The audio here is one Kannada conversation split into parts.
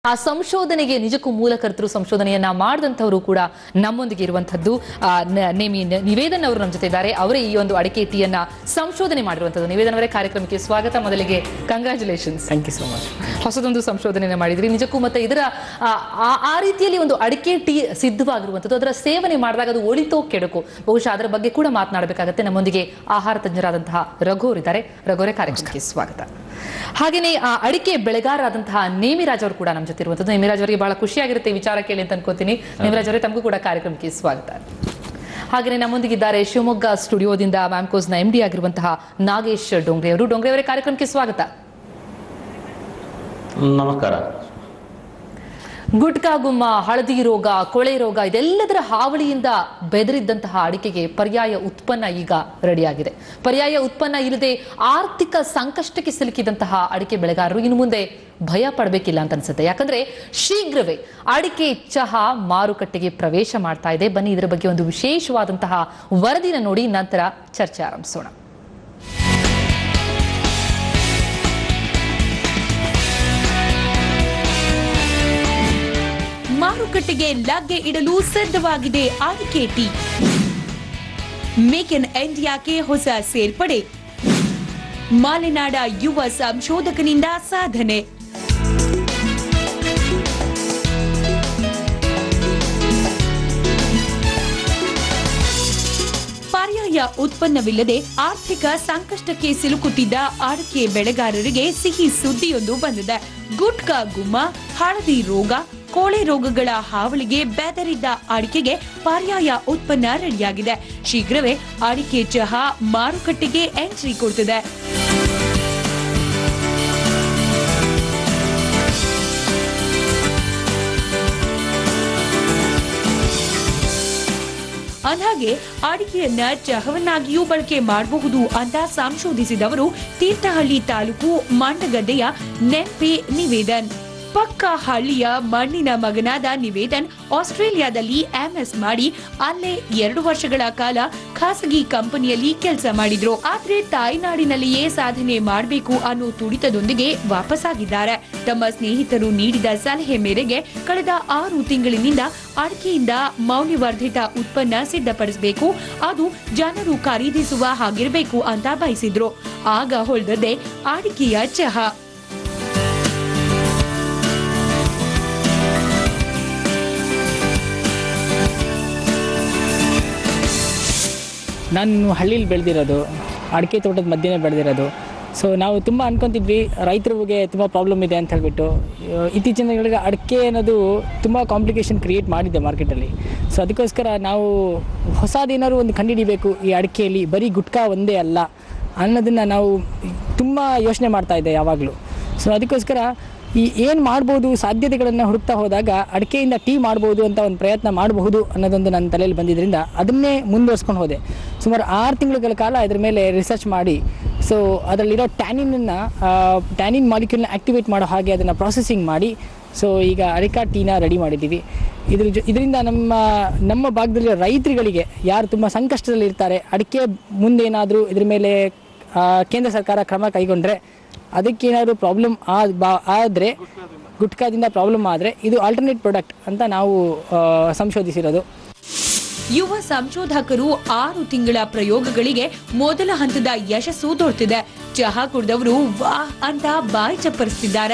ಆ ಸಂಶೋಧನೆಗೆ ನಿಜಕ್ಕೂ ಮೂಲಕರ್ತರು ಸಂಶೋಧನೆಯನ್ನ ಮಾಡಿದಂಥವರು ಕೂಡ ನಮ್ಮೊಂದಿಗೆ ಇರುವಂತದ್ದು ಆ, ನ- ನೇಮಿ ನ- ನಿವೇದನ್ ಅವರು ನಮ್ಮ ಜೊತೆ ಇದ್ದಾರೆ ಅವರೇ ಈ ಒಂದು ಅಡಿಕೆ ಟೀಯನ್ನ ಸಂಶೋಧನೆ ಮಾಡಿರುವಂತದ್ದು ನಿವೇದನ್ ಅವರೇ ಕಾರ್ಯಕ್ರಮಕ್ಕೆ ಸ್ವಾಗತ ಮೊದಲಿಗೆ congratulations thank you so much ಹೊಸದೊಂದು ಸಂಶೋಧನೆ ಮಾಡಿದ್ರಿ ನಿಜಕ್ಕೂ ಮತ್ತೆ ಇದರ ಆ, ಆ- ಆ ರೀತಿಯಲ್ಲಿ ಒಂದು ಅಡಿಕೆ ಟೀ ಸಿದ್ಧವಾಗಿರುವಂಥದ್ದು ಅದರ ಸೇವನೆ ಮಾಡಿದಾಗ ಅದು ಒಳಿತೋ ಕೆಡಕೋ ಬಹುಶಃ ಅದರ ಬಗ್ಗೆ ಕೂಡ ಮಾತನಾಡಬೇಕಾಗತ್ತೆ ನಮ್ಮೊಂದಿಗೆ ಆಹಾರ ತಜ್ಞರಾದಂತಹ ರಘು ಅವರಿದ್ದಾರೆ ರಘುವರೇ ಕಾರ್ಯಕ್ರಮಕ್ಕೆ ಸ್ವಾಗತ ಹಾಗೆಯೇ ಆ ಅಡಿಕೆ ಬೆಳೆಗಾರರಾದಂತಹ ನೇಮಿರಾಜ್ ಅವರು ಕೂಡ ನಮ್ಮ ಜೊತೆ ಇರುವಂಥದ್ದು ನೇಮಿರಾಜ್ ಅವರಿಗೆ ಬಹಳ ಖುಷಿಯಾಗಿರುತ್ತೆ ಈ ವಿಚಾರ ಕೇಳಿ ಅಂತ ಅನ್ಕೋತೀನಿ ನೇಮಿರಾಜ್ ಅವರೇ ತಮಗೂ ಕೂಡ ಕಾರ್ಯಕ್ರಮಕ್ಕೆ ಸ್ವಾಗತ ಹಾಗೆಯೇ ನಮ್ಮೊಂದಿಗಿದ್ದಾರೆ ಶಿವಮೊಗ್ಗ ಸ್ಟುಡಿಯೋದಿಂದ ಮ್ಯಾಮ್ಕೋಸ್ನ ಎಂ ಡಿ ಆಗಿರುವಂತಹ ನಾಗೇಶ್ ಡೋಂಗ್ರೆ ಅವರು ಡೋಂಗ್ರೆ ಅವರೇ ಕಾರ್ಯಕ್ರಮಕ್ಕೆ ಸ್ವಾಗತ ನಮಸ್ಕಾರ ಗುಟ್ಕಾ ಗುಮ್ಮ ಹಳದಿ ರೋಗ ಕೊಳೆ ರೋಗ ಇದೆಲ್ಲದರ ಹಾವಳಿಯಿಂದ ಬೆದರಿದ್ದಂತಹ ಅಡಿಕೆಗೆ ಪರ್ಯಾಯ ಉತ್ಪನ್ನ ಈಗ ರೆಡಿಯಾಗಿದೆ ಪರ್ಯಾಯ ಉತ್ಪನ್ನ ಇಲ್ಲದೆ ಆರ್ಥಿಕ ಸಂಕಷ್ಟಕ್ಕೆ ಸಿಲುಕಿದಂತಹ ಅಡಿಕೆ ಬೆಳೆಗಾರರು ಇನ್ನು ಮುಂದೆ ಭಯ ಪಡಬೇಕಿಲ್ಲ ಅಂತ ಅನ್ಸುತ್ತೆ ಯಾಕಂದ್ರೆ ಶೀಘ್ರವೇ ಅಡಿಕೆ ಚಹಾ ಮಾರುಕಟ್ಟೆಗೆ ಪ್ರವೇಶ ಮಾಡ್ತಾ ಇದೆ ಬನ್ನಿ ಇದರ ಬಗ್ಗೆ ಒಂದು ವಿಶೇಷವಾದಂತಹ ವರದಿನ ನೋಡಿ ನಂತರ ಚರ್ಚೆ ಆರಂಭಿಸೋಣ ಮಾರುಕಟ್ಟೆಗೆ ಲಗ್ಗೆ ಇಡಲು ಸಿದ್ಧವಾಗಿದೆ ಅಡಿಕೆ ಟೀ ಮೇಕ್ ಇನ್ ಇಂಡಿಯಾಕ್ಕೆ ಹೊಸ ಸೇರ್ಪಡೆ ಮಾಲೆನಾಡ ಯುವ ಸಂಶೋಧಕನಿಂದ ಸಾಧನೆ ಪರ್ಯಾಯ ಉತ್ಪನ್ನವಿಲ್ಲದೆ ಆರ್ಥಿಕ ಸಂಕಷ್ಟಕ್ಕೆ ಸಿಲುಕುತ್ತಿದ್ದ ಅಡಿಕೆ ಬೆಳೆಗಾರರಿಗೆ ಸಿಹಿ ಸುದ್ದಿಯೊಂದು ಬಂದಿದೆ ಗುಟ್ಕಾ ಗುಮ್ಮ ಹಳದಿ ರೋಗ ಕೋಳೆ ರೋಗಗಳ ಹಾವಳಿಗೆ ಬೆದರಿದ್ದ ಅಡಿಕೆಗೆ ಪರ್ಯಾಯ ಉತ್ಪನ್ನ ರೆಡಿಯಾಗಿದೆ ಶೀಘ್ರವೇ ಅಡಿಕೆ ಚಹಾ ಮಾರುಕಟ್ಟೆಗೆ ಎಂಟ್ರಿ ಕೊಡ್ತಿದೆ ಅಂದಾಗೆ ಅಡಿಕೆಯನ್ನ ಚಹವನ್ನಾಗಿಯೂ ಬಳಕೆ ಮಾಡಬಹುದು ಅಂತ ಸಂಶೋಧಿಸಿದವರು ತೀರ್ಥಹಳ್ಳಿ ತಾಲೂಕು ಮಂಡಗದ್ದೆಯ ನೆಂಪೆ ನಿವೇದನ್ ಪಕ್ಕ ಹಳ್ಳಿಯ ಮಣ್ಣಿನ ಮಗನಾದ ನಿವೇದನ್ ಆಸ್ಟ್ರೇಲಿಯಾದಲ್ಲಿ ಎಂಎಸ್ ಮಾಡಿ ಅಲ್ಲೇ ಎರಡು ವರ್ಷಗಳ ಕಾಲ ಖಾಸಗಿ ಕಂಪನಿಯಲ್ಲಿ ಕೆಲಸ ಮಾಡಿದ್ರು ಆದ್ರೆ ತಾಯ್ನಾಡಿನಲ್ಲಿಯೇ ಸಾಧನೆ ಮಾಡಬೇಕು ಅನ್ನೋ ತುಡಿತದೊಂದಿಗೆ ವಾಪಸ್ಸಾಗಿದ್ದಾರೆ ತಮ್ಮ ಸ್ನೇಹಿತರು ನೀಡಿದ ಸಲಹೆ ಮೇರೆಗೆ ಕಳೆದ ಆರು ತಿಂಗಳಿನಿಂದ ಅಡಿಕೆಯಿಂದ ಮೌಲ್ಯವರ್ಧಿತ ಉತ್ಪನ್ನ ಸಿದ್ಧಪಡಿಸಬೇಕು ಅದು ಜನರು ಖರೀದಿಸುವ ಹಾಗಿರಬೇಕು ಅಂತ ಬಯಸಿದ್ರು ಆಗ ಹೊಳ್ದದ್ದೇ ಅಡಿಕೆಯ ಚಹಾ ನಾನು ಹಳ್ಳಿಲಿ ಬೆಳೆದಿರೋದು ಅಡಿಕೆ ತೋಟದ ಮಧ್ಯೆ ಬೆಳೆದಿರೋದು ಸೊ ನಾವು ತುಂಬ ಅನ್ಕೊಂತಿದ್ವಿ ರೈತರಿಗೆ ತುಂಬ ಪ್ರಾಬ್ಲಮ್ ಇದೆ ಅಂತ ಹೇಳ್ಬಿಟ್ಟು ಆ, ಇತ್ತೀಚಿನ ದಿನಗಳಿಗೆ ಅಡಿಕೆ ಅನ್ನೋದು ತುಂಬ ಕಾಂಪ್ಲಿಕೇಶನ್ ಕ್ರಿಯೇಟ್ ಮಾಡಿದೆ ಮಾರ್ಕೆಟಲ್ಲಿ ಸೊ ಅದಕ್ಕೋಸ್ಕರ ನಾವು ಹೊಸದೇನಾದ್ರು ಒಂದು ಕಂಡುಹಿಡಿಬೇಕು ಈ ಅಡಿಕೆಯಲ್ಲಿ ಬರೀ ಗುಟ್ಕಾ ಒಂದೇ ಅಲ್ಲ ಅನ್ನೋದನ್ನು ನಾವು ತುಂಬ ಯೋಚನೆ ಮಾಡ್ತಾ ಇದ್ದೆ ಯಾವಾಗಲೂ ಸೊ ಅದಕ್ಕೋಸ್ಕರ ಈ ಏನು ಮಾಡ್ಬೋದು ಸಾಧ್ಯತೆಗಳನ್ನು ಹುಡುಕ್ತಾ ಹೋದಾಗ ಅಡಿಕೆಯಿಂದ ಟೀ ಮಾಡ್ಬೋದು ಅಂತ ಒಂದು ಪ್ರಯತ್ನ ಮಾಡಬಹುದು ಅನ್ನೋದೊಂದು ನನ್ನ ತಲೆಯಲ್ಲಿ ಬಂದಿದ್ದರಿಂದ ಅದನ್ನೇ ಮುಂದುವರ್ಸ್ಕೊಂಡು ಹೋದೆ ಸುಮಾರು ಆರು ತಿಂಗಳ ಕಾಲ ಇದ್ರ ಮೇಲೆ ರಿಸರ್ಚ್ ಮಾಡಿ ಸೊ ಅದರಲ್ಲಿರೋ ಟ್ಯಾನಿನನ್ನು ಟ್ಯಾನಿನ್ ಮಾಲಿಕ್ಯೂಲ್ನ ಆ್ಯಕ್ಟಿವೇಟ್ ಮಾಡೋ ಹಾಗೆ ಅದನ್ನು ಪ್ರಾಸೆಸಿಂಗ್ ಮಾಡಿ ಸೊ ಈಗ ಅರಿಕಾ ಟೀನ ರೆಡಿ ಮಾಡಿದ್ದೀವಿ ಇದ್ರ ಜೊ ಇದರಿಂದ ನಮ್ಮ ನಮ್ಮ ಭಾಗದಲ್ಲಿ ರೈತರುಗಳಿಗೆ ಯಾರು ತುಂಬ ಸಂಕಷ್ಟದಲ್ಲಿ ಇರ್ತಾರೆ ಅಡಿಕೆ ಮುಂದೇನಾದರೂ ಇದ್ರ ಮೇಲೆ ಆ, ಕೇಂದ್ರ ಸರ್ಕಾರ ಕ್ರಮ ಕೈಗೊಂಡ್ರೆ ಅದಕ್ಕೇನಾದ್ರು ಪ್ರಾಬ್ಲಮ್ ಆದ ಬಾ ಆದರೆ ಗುಟ್ಕಾದಿಂದ ಪ್ರಾಬ್ಲಮ್ ಆದರೆ ಇದು ಆಲ್ಟರ್ನೇಟ್ ಪ್ರಾಡಕ್ಟ್ ಅಂತ ನಾವು ಆ, ಸಂಶೋಧಿಸಿರೋದು ಯುವ ಸಂಶೋಧಕರು ಆರು ತಿಂಗಳ ಪ್ರಯೋಗಗಳಿಗೆ ಮೊದಲ ಹಂತದ ಯಶಸ್ಸು ದೊರೆತಿದೆ ಚಹಾ ಕುಡಿದವರು ವಾಹ್ ಅಂತ ಬಾಯಿ ಚಪ್ಪರಿಸ್ತಿದ್ದಾರೆ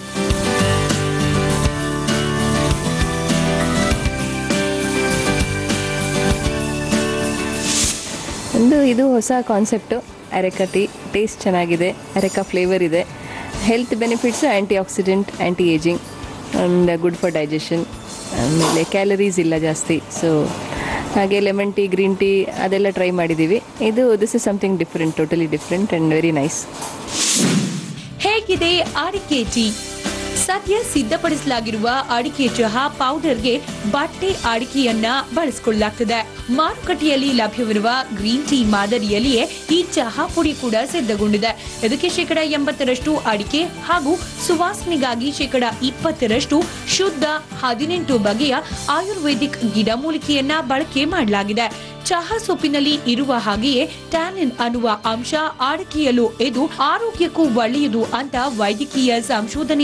ಒಂದು ಇದು ಹೊಸ ಕಾನ್ಸೆಪ್ಟು ಅರೆಕ ಟೀ ಟೇಸ್ಟ್ ಚೆನ್ನಾಗಿದೆ ಅರೆಕ ಫ್ಲೇವರ್ ಇದೆ health benefits antioxidant anti ageing and good for digestion ಆಮೇಲೆ ಕ್ಯಾಲರೀಸ್ ಇಲ್ಲ ಜಾಸ್ತಿ ಸೊ ಹಾಗೆ ಲೆಮನ್ ಟೀ ಗ್ರೀನ್ ಟೀ ಅದೆಲ್ಲ ಟ್ರೈ ಮಾಡಿದ್ದೀವಿ ಇದು this is something different totally different and very nice ಹೇಗಿದೆ ಅಡಿಕೆ ಟೀ ಸದ್ಯ ಸಿದ್ಧಪಡಿಸಲಾಗಿರುವ ಅಡಿಕೆ ಚಹಾ ಪೌಡರ್ಗೆ ಬಟ್ಟೆ ಅಡಿಕೆಯನ್ನ ಬಳಸಿಕೊಳ್ಳಲಾಗ್ತದೆ ಮಾರುಕಟ್ಟೆಯಲ್ಲಿ ಲಭ್ಯವಿರುವ ಗ್ರೀನ್ ಟೀ ಮಾದರಿಯಲ್ಲಿಯೇ ಈ ಚಹಾ ಪುಡಿ ಕೂಡ ಸಿದ್ಧಗೊಂಡಿದೆ ಇದಕ್ಕೆ ಶೇಕಡ ಎಂಬತ್ತರಷ್ಟು ಅಡಿಕೆ ಹಾಗೂ ಸುವಾಸನೆಗಾಗಿ ಶೇಕಡ ಇಪ್ಪತ್ತರಷ್ಟು ಶುದ್ಧ ಹದಿನೆಂಟು ಬಗೆಯ ಆಯುರ್ವೇದಿಕ್ ಗಿಡಮೂಲಿಕೆಯನ್ನ ಬಳಕೆ ಮಾಡಲಾಗಿದೆ ಚಹಾ ಸೊಪ್ಪಿನಲ್ಲಿ ಇರುವ ಹಾಗೆಯೇ ಟ್ಯಾನಿನ್ ಅನ್ನುವ ಅಂಶ ಅಡಿಕೆಯಲ್ಲೂ ಇದು ಆರೋಗ್ಯಕ್ಕೂ ಒಳ್ಳೆಯದು ಅಂತ ವೈದ್ಯಕೀಯ ಸಂಶೋಧನೆಯಿಂದಲೇ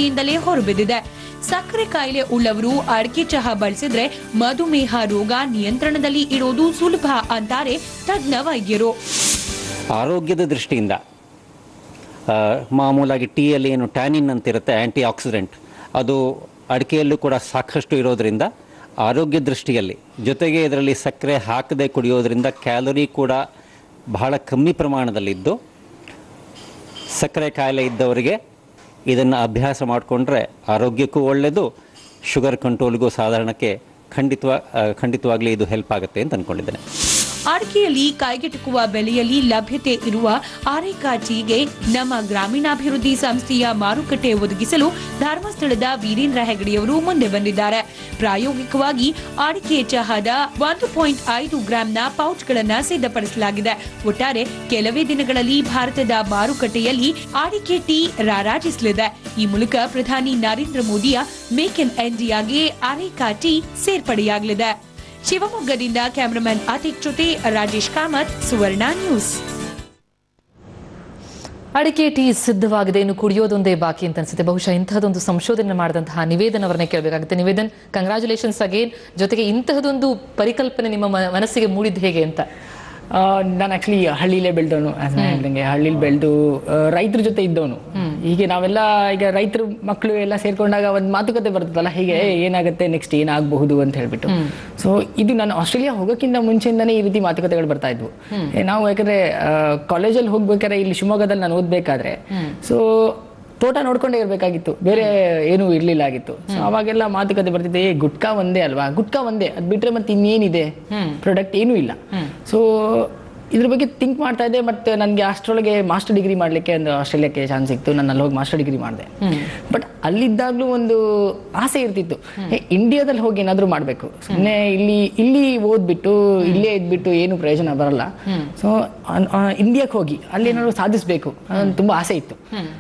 ಹೊರಬಿದ್ದಿದೆ ಸಕ್ಕರೆ ಕಾಯಿಲೆ ಉಳ್ಳವರು ಅಡಿಕೆ ಚಹಾ ಬಳಸಿದ್ರೆ ಮಧುಮೇಹ ರೋಗ ನಿಯಂತ್ರಣದಲ್ಲಿ ಇರೋದು ಸುಲಭ ಅಂತಾರೆ ತಜ್ಞ ವೈದ್ಯರು ಆರೋಗ್ಯದ ದೃಷ್ಟಿಯಿಂದ ಆ, ಮಾಮೂಲಾಗಿ ಟೀಯಲ್ಲಿ ಏನು ಟ್ಯಾನಿನ್ ಅಂತಿರುತ್ತೆ ಆ್ಯಂಟಿ ಆಕ್ಸಿಡೆಂಟ್ ಅದು ಅಡಿಕೆಯಲ್ಲೂ ಕೂಡ ಸಾಕಷ್ಟು ಇರೋದರಿಂದ ಆರೋಗ್ಯ ದೃಷ್ಟಿಯಲ್ಲಿ ಜೊತೆಗೆ ಇದರಲ್ಲಿ ಸಕ್ಕರೆ ಹಾಕದೆ ಕುಡಿಯೋದ್ರಿಂದ ಕ್ಯಾಲರಿ ಕೂಡ ಬಹಳ ಕಮ್ಮಿ ಪ್ರಮಾಣದಲ್ಲಿದ್ದು ಸಕ್ಕರೆ ಕಾಯಿಲೆ ಇದ್ದವರಿಗೆ ಇದನ್ನು ಅಭ್ಯಾಸ ಮಾಡಿಕೊಂಡ್ರೆ ಆರೋಗ್ಯಕ್ಕೂ ಒಳ್ಳೆಯದು ಶುಗರ್ ಕಂಟ್ರೋಲ್ಗೂ ಸಾಧಾರಣಕ್ಕೆ ಖಂಡಿತವ ಆ, ಖಂಡಿತವಾಗ್ಲೂ ಇದು ಹೆಲ್ಪ್ ಆಗುತ್ತೆ ಅಂತ ಅಂದ್ಕೊಂಡಿದ್ದೇನೆ ಅಡಿಕೆಯಲ್ಲಿ ಕೈಗೆಟುಕುವ ಬೆಲೆಯಲ್ಲಿ ಲಭ್ಯತೆ ಇರುವ ಆರೇಕಾ ಟೀಗೆ ನಮ್ಮ ಗ್ರಾಮೀಣಾಭಿವೃದ್ಧಿ ಸಂಸ್ಥೆಯ ಮಾರುಕಟ್ಟೆ ಒದಗಿಸಲು ಧರ್ಮಸ್ಥಳದ ವೀರೇಂದ್ರ ಹೆಗಡೆಯವರು ಮುಂದೆ ಬಂದಿದ್ದಾರೆ ಪ್ರಾಯೋಗಿಕವಾಗಿ ಅಡಿಕೆ ಚಹಾದ ಒಂದು ಪಾಯಿಂಟ್ ಐದು ಗ್ರಾಂನ ಪೌಚ್ಗಳನ್ನ ಸಿದ್ಧಪಡಿಸಲಾಗಿದೆ ಒಟ್ಟಾರೆ ಕೆಲವೇ ದಿನಗಳಲ್ಲಿ ಭಾರತದ ಮಾರುಕಟ್ಟೆಯಲ್ಲಿ ಅಡಿಕೆ ಟೀ ರಾರಾಜಿಸಲಿದೆ ಈ ಮೂಲಕ ಪ್ರಧಾನಿ ನರೇಂದ್ರ ಮೋದಿಯ ಮೇಕ್ ಇನ್ ಇಂಡಿಯಾಗೆ ಅರೇಕಾ ಟೀ ಸೇರ್ಪಡೆಯಾಗಲಿದೆ ಶಿವಮೊಗ್ಗದಿಂದ ಕ್ಯಾಮರಾಮನ್ ಅತಿಕ್ ಜೊತೆ ರಾಜೇಶ್ ಕಾಮತ್ ಸುವರ್ಣ ನ್ಯೂಸ್ ಅಡಿಕೆ ಟೀ ಸಿದ್ಧವಾಗಿದೆ ಇನ್ನು ಕುಡಿಯೋದೊಂದೇ ಬಾಕಿ ಅಂತ ಅನ್ಸುತ್ತೆ ಬಹುಶಃ ಇಂತಹದೊಂದು ಸಂಶೋಧನೆ ಮಾಡಿದಂತಹ ನಿವೇದನ್ ಅವರನ್ನೇ ಕೇಳಬೇಕಾಗುತ್ತೆ ನಿವೇದನ್ ಕಂಗ್ರಾಚುಲೇಷನ್ಸ್ ಅಗೇನ್ ಜೊತೆಗೆ ಇಂತಹದೊಂದು ಪರಿಕಲ್ಪನೆ ನಿಮ್ಮ ಮ- ಮನಸ್ಸಿಗೆ ಮೂಡಿದ್ದು ಹೇಗೆ ಅಂತ ನಾನು ಆಕ್ಚುಲಿ ಹಳ್ಳಿಲೇ ಬೆಳೆದವನು ಹೇಳ್ದಂಗೆ ಹಳ್ಳಿಲಿ ಬೆಳೆದು ರೈತರ ಜೊತೆ ಇದ್ದವನು ಹೀಗೆ ನಾವೆಲ್ಲ ಈಗ ರೈತರ ಮಕ್ಕಳು ಎಲ್ಲ ಸೇರ್ಕೊಂಡಾಗ ಒಂದು ಮಾತುಕತೆ ಬರ್ತದಲ್ಲ ಹೀಗೆ ಏ, ಏನಾಗುತ್ತೆ ನೆಕ್ಸ್ಟ್ ಏನಾಗಬಹುದು ಅಂತ ಹೇಳ್ಬಿಟ್ಟು ಸೊ ಇದು ನಾನು ಆಸ್ಟ್ರೇಲಿಯಾ ಹೋಗೋಕ್ಕಿಂತ ಮುಂಚೆಯಿಂದನೇ ಈ ರೀತಿ ಮಾತುಕತೆಗಳು ಬರ್ತಾ ಇದ್ವು ಏ, ನಾವು ಯಾಕಂದ್ರೆ ಕಾಲೇಜಲ್ಲಿ ಹೋಗ್ಬೇಕಾದ್ರೆ ಇಲ್ಲಿ ಶಿವಮೊಗ್ಗದಲ್ಲಿ ನಾನು ಓದ್ಬೇಕಾದ್ರೆ ಸೊ ತೋಟ ನೋಡ್ಕೊಂಡೇ ಇರಬೇಕಾಗಿತ್ತು ಬೇರೆ ಏನೂ ಇರ್ಲಿಲ್ಲ ಆಗಿತ್ತು ಸೊ ಅವಾಗೆಲ್ಲ ಮಾತುಕತೆ ಬರ್ತಿದ್ದೆ ಏ ಗುಟ್ಕಾ ಒಂದೇ ಅಲ್ವಾ ಗುಟ್ಕಾ ಒಂದೇ ಅದ್ ಬಿಟ್ರೆ ಮತ್ತೆ ಇನ್ನೇನಿದೆ ಪ್ರಾಡಕ್ಟ್ ಏನೂ ಇಲ್ಲ ಸೊ ಇದ್ರ ಬಗ್ಗೆ ಥಿಂಕ್ ಮಾಡ್ತಾ ಇದ್ದೆ ಮತ್ತೆ ನನಗೆ ಅಷ್ಟರೊಳಗೆ ಮಾಸ್ಟರ್ ಡಿಗ್ರಿ ಮಾಡ್ಲಿಕ್ಕೆ ಒಂದು ಆಸ್ಟ್ರೇಲಿಯಾಕ್ಕೆ ಚಾನ್ಸ್ ಸಿಕ್ತು ನಾನು ಅಲ್ಲಿ ಹೋಗಿ ಮಾಸ್ಟರ್ ಡಿಗ್ರಿ ಮಾಡಿದೆ ಬಟ್ ಅಲ್ಲಿದ್ದಾಗ್ಲೂ ಒಂದು ಆಸೆ ಇರ್ತಿತ್ತು ಏ, ಇಂಡಿಯಾದಲ್ಲಿ ಹೋಗಿ ಏನಾದ್ರೂ ಮಾಡಬೇಕು ಸುಮ್ಮನೆ ಇಲ್ಲಿ ಇಲ್ಲಿ ಓದ್ಬಿಟ್ಟು ಇಲ್ಲೇ ಇದ್ಬಿಟ್ಟು ಏನು ಪ್ರಯೋಜನ ಬರಲ್ಲ ಸೊ ಇಂಡಿಯಾಕ್ಕೆ ಹೋಗಿ ಅಲ್ಲಿ ಏನಾದ್ರು ಸಾಧಿಸಬೇಕು ಅದೊಂದು ತುಂಬಾ ಆಸೆ ಇತ್ತು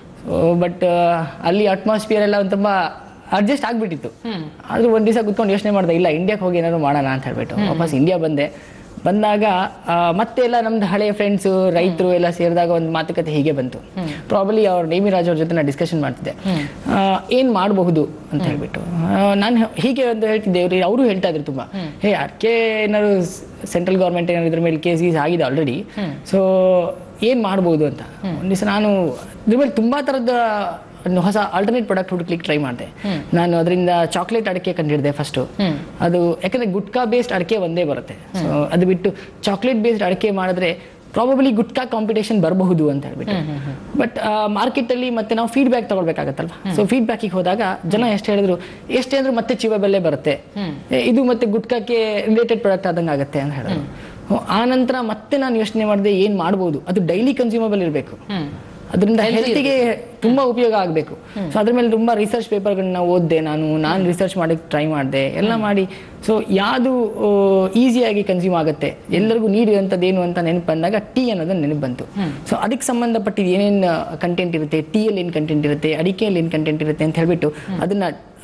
ಬಟ್ ಅಲ್ಲಿ ಅಟ್ಮಾಸ್ಫಿಯರ್ ಎಲ್ಲ ಒಂದು ತುಂಬಾ ಅಡ್ಜಸ್ಟ್ ಆಗ್ಬಿಟ್ಟಿತ್ತು ಆದ್ರೂ ಒಂದ್ ದಿವಸ ಕುತ್ಕೊಂಡು ಯೋಚನೆ ಮಾಡಿದೆ ಇಲ್ಲ ಇಂಡಿಯಾಕ್ಕೆ ಹೋಗಿ ಏನಾದ್ರು ಮಾಡೋಣ ಅಂತ ಹೇಳ್ಬಿಟ್ಟು ವಾಪಸ್ ಇಂಡಿಯಾ ಬಂದೆ ಬಂದಾಗ ಆ, ಮತ್ತೆ ಎಲ್ಲ ನಮ್ದು ಹಳೆಯ ಫ್ರೆಂಡ್ಸು ರೈತರು ಎಲ್ಲ ಸೇರಿದಾಗ ಒಂದು ಮಾತುಕತೆ ಹೀಗೆ ಬಂತು ಪ್ರಾಬಲಿ ಅವ್ರ ನೇಮಿ ರಾಜ್ ಅವ್ರ ಜೊತೆ ನಾನು ಡಿಸ್ಕಷನ್ ಮಾಡ್ತಿದ್ದೆ ಆ, ಏನ್ ಮಾಡಬಹುದು ಅಂತ ಹೇಳ್ಬಿಟ್ಟು ನಾನು ಹೀಗೆ ಒಂದು ಹೇಳ್ತಿದ್ದೆ ಇವ್ರು ಅವರು ಹೇಳ್ತಾ ಇದ್ರು ತುಂಬಾ ಹೇ ಅಡಿಕೆ ಏನಾದ್ರು ಸೆಂಟ್ರಲ್ ಗೌರ್ಮೆಂಟ್ ಏನಾದ್ರು ಇದ್ರ ಮೇಲೆ ಕೇಸ್ ಗೀಸ್ ಆಗಿದೆ ಆಲ್ರೆಡಿ ಸೊ ಏನ್ ಮಾಡ್ಬೋದು ಅಂತ ಒಂದ್ ದಿವಸ ನಾನು ಇದ್ರ ಮೇಲೆ ತುಂಬಾ ತರದ ಒಂದು ಹೊಸ ಆಲ್ಟರ್ನೇಟ್ ಪ್ರಾಡಕ್ಟ್ ಹುಡುಕ್ಲಿಕ್ಕೆ ಟ್ರೈ ಮಾಡಿದೆ ನಾನು ಅದರಿಂದ ಚಾಕ್ಲೇಟ್ ಅಡಿಕೆ ಕಂಡಿಡಿದೆ ಫಸ್ಟ್ ಅದು ಯಾಕಂದ್ರೆ ಗುಟ್ಕಾ ಬೇಸ್ಡ್ ಅಡಿಕೆ ಒಂದೇ ಬರುತ್ತೆ ಸೊ ಅದು ಬಿಟ್ಟು ಚಾಕ್ಲೇಟ್ ಬೇಸ್ಡ್ ಅಡಿಕೆ ಮಾಡಿದ್ರೆ ಪ್ರಾಬಬ್ಲಿ ಗುಟ್ಕಾ ಕಾಂಪಿಟೇಷನ್ ಬರಬಹುದು ಅಂತ ಹೇಳ್ಬಿಟ್ಟು ಬಟ್ ಮಾರ್ಕೆಟ್ ಅಲ್ಲಿ ಮತ್ತೆ ನಾವು ಫೀಡ್ಬ್ಯಾಕ್ ತಗೊಳ್ಬೇಕಾಗತ್ತಲ್ವಾ ಸೊ ಫೀಡ್ಬ್ಯಾಕಿಗೆ ಹೋದಾಗ ಜನ ಎಷ್ಟು ಹೇಳಿದ್ರು ಎಷ್ಟೇ ಅಂದ್ರೂ ಮತ್ತೆ ಚಿವ ಬೆಲೆ ಬರುತ್ತೆ ಏ, ಇದು ಮತ್ತೆ ಗುಟ್ಕಾಕ್ಕೆ ರಿಲೇಟೆಡ್ ಪ್ರಾಡಕ್ಟ್ ಆದಂಗೆ ಆಗುತ್ತೆ ಅಂತ ಹೇಳಿದ್ರು ಹ್ಮ್, ಆ ನಂತರ ಮತ್ತೆ ನಾನು ಯೋಚನೆ ಮಾಡಿದೆ ಏನ್ ಮಾಡ್ಬೋದು ಅದು ಡೈಲಿ ಕನ್ಸ್ಯೂಮಬಲ್ ಇರಬೇಕು ಅದರಿಂದ ಹೆಲ್ತಿಗೆ ತುಂಬಾ ಉಪಯೋಗ ಆಗಬೇಕು ಸೊ ಅದ್ರ ಮೇಲೆ ತುಂಬಾ ರಿಸರ್ಚ್ ಪೇಪರ್ಗಳನ್ನ ಓದಿದೆ ನಾನು ನಾನು ರಿಸರ್ಚ್ ಮಾಡಕ್ಕೆ ಟ್ರೈ ಮಾಡಿದೆ ಎಲ್ಲ ಮಾಡಿ ಸೊ ಯಾವುದು ಈಸಿಯಾಗಿ ಕನ್ಸ್ಯೂಮ್ ಆಗುತ್ತೆ ಎಲ್ಲರಿಗೂ ನೀಡ್ ಇರುವಂಥದ್ದು ಏನು ಅಂತ ನೆನಪು ಬಂದಾಗ ಟೀ ಅನ್ನೋದು ನೆನಪು ಬಂತು ಸೊ ಅದಕ್ಕೆ ಸಂಬಂಧಪಟ್ಟಿದ್ದು ಏನೇನು ಕಂಟೆಂಟ್ ಇರುತ್ತೆ ಟೀಯಲ್ಲಿ ಏನು ಕಂಟೆಂಟ್ ಇರುತ್ತೆ ಅಡಿಕೆಯಲ್ಲಿ ಏನು ಕಂಟೆಂಟ್ ಇರುತ್ತೆ ಅಂತ ಹೇಳ್ಬಿಟ್ಟು ಅದನ್ನ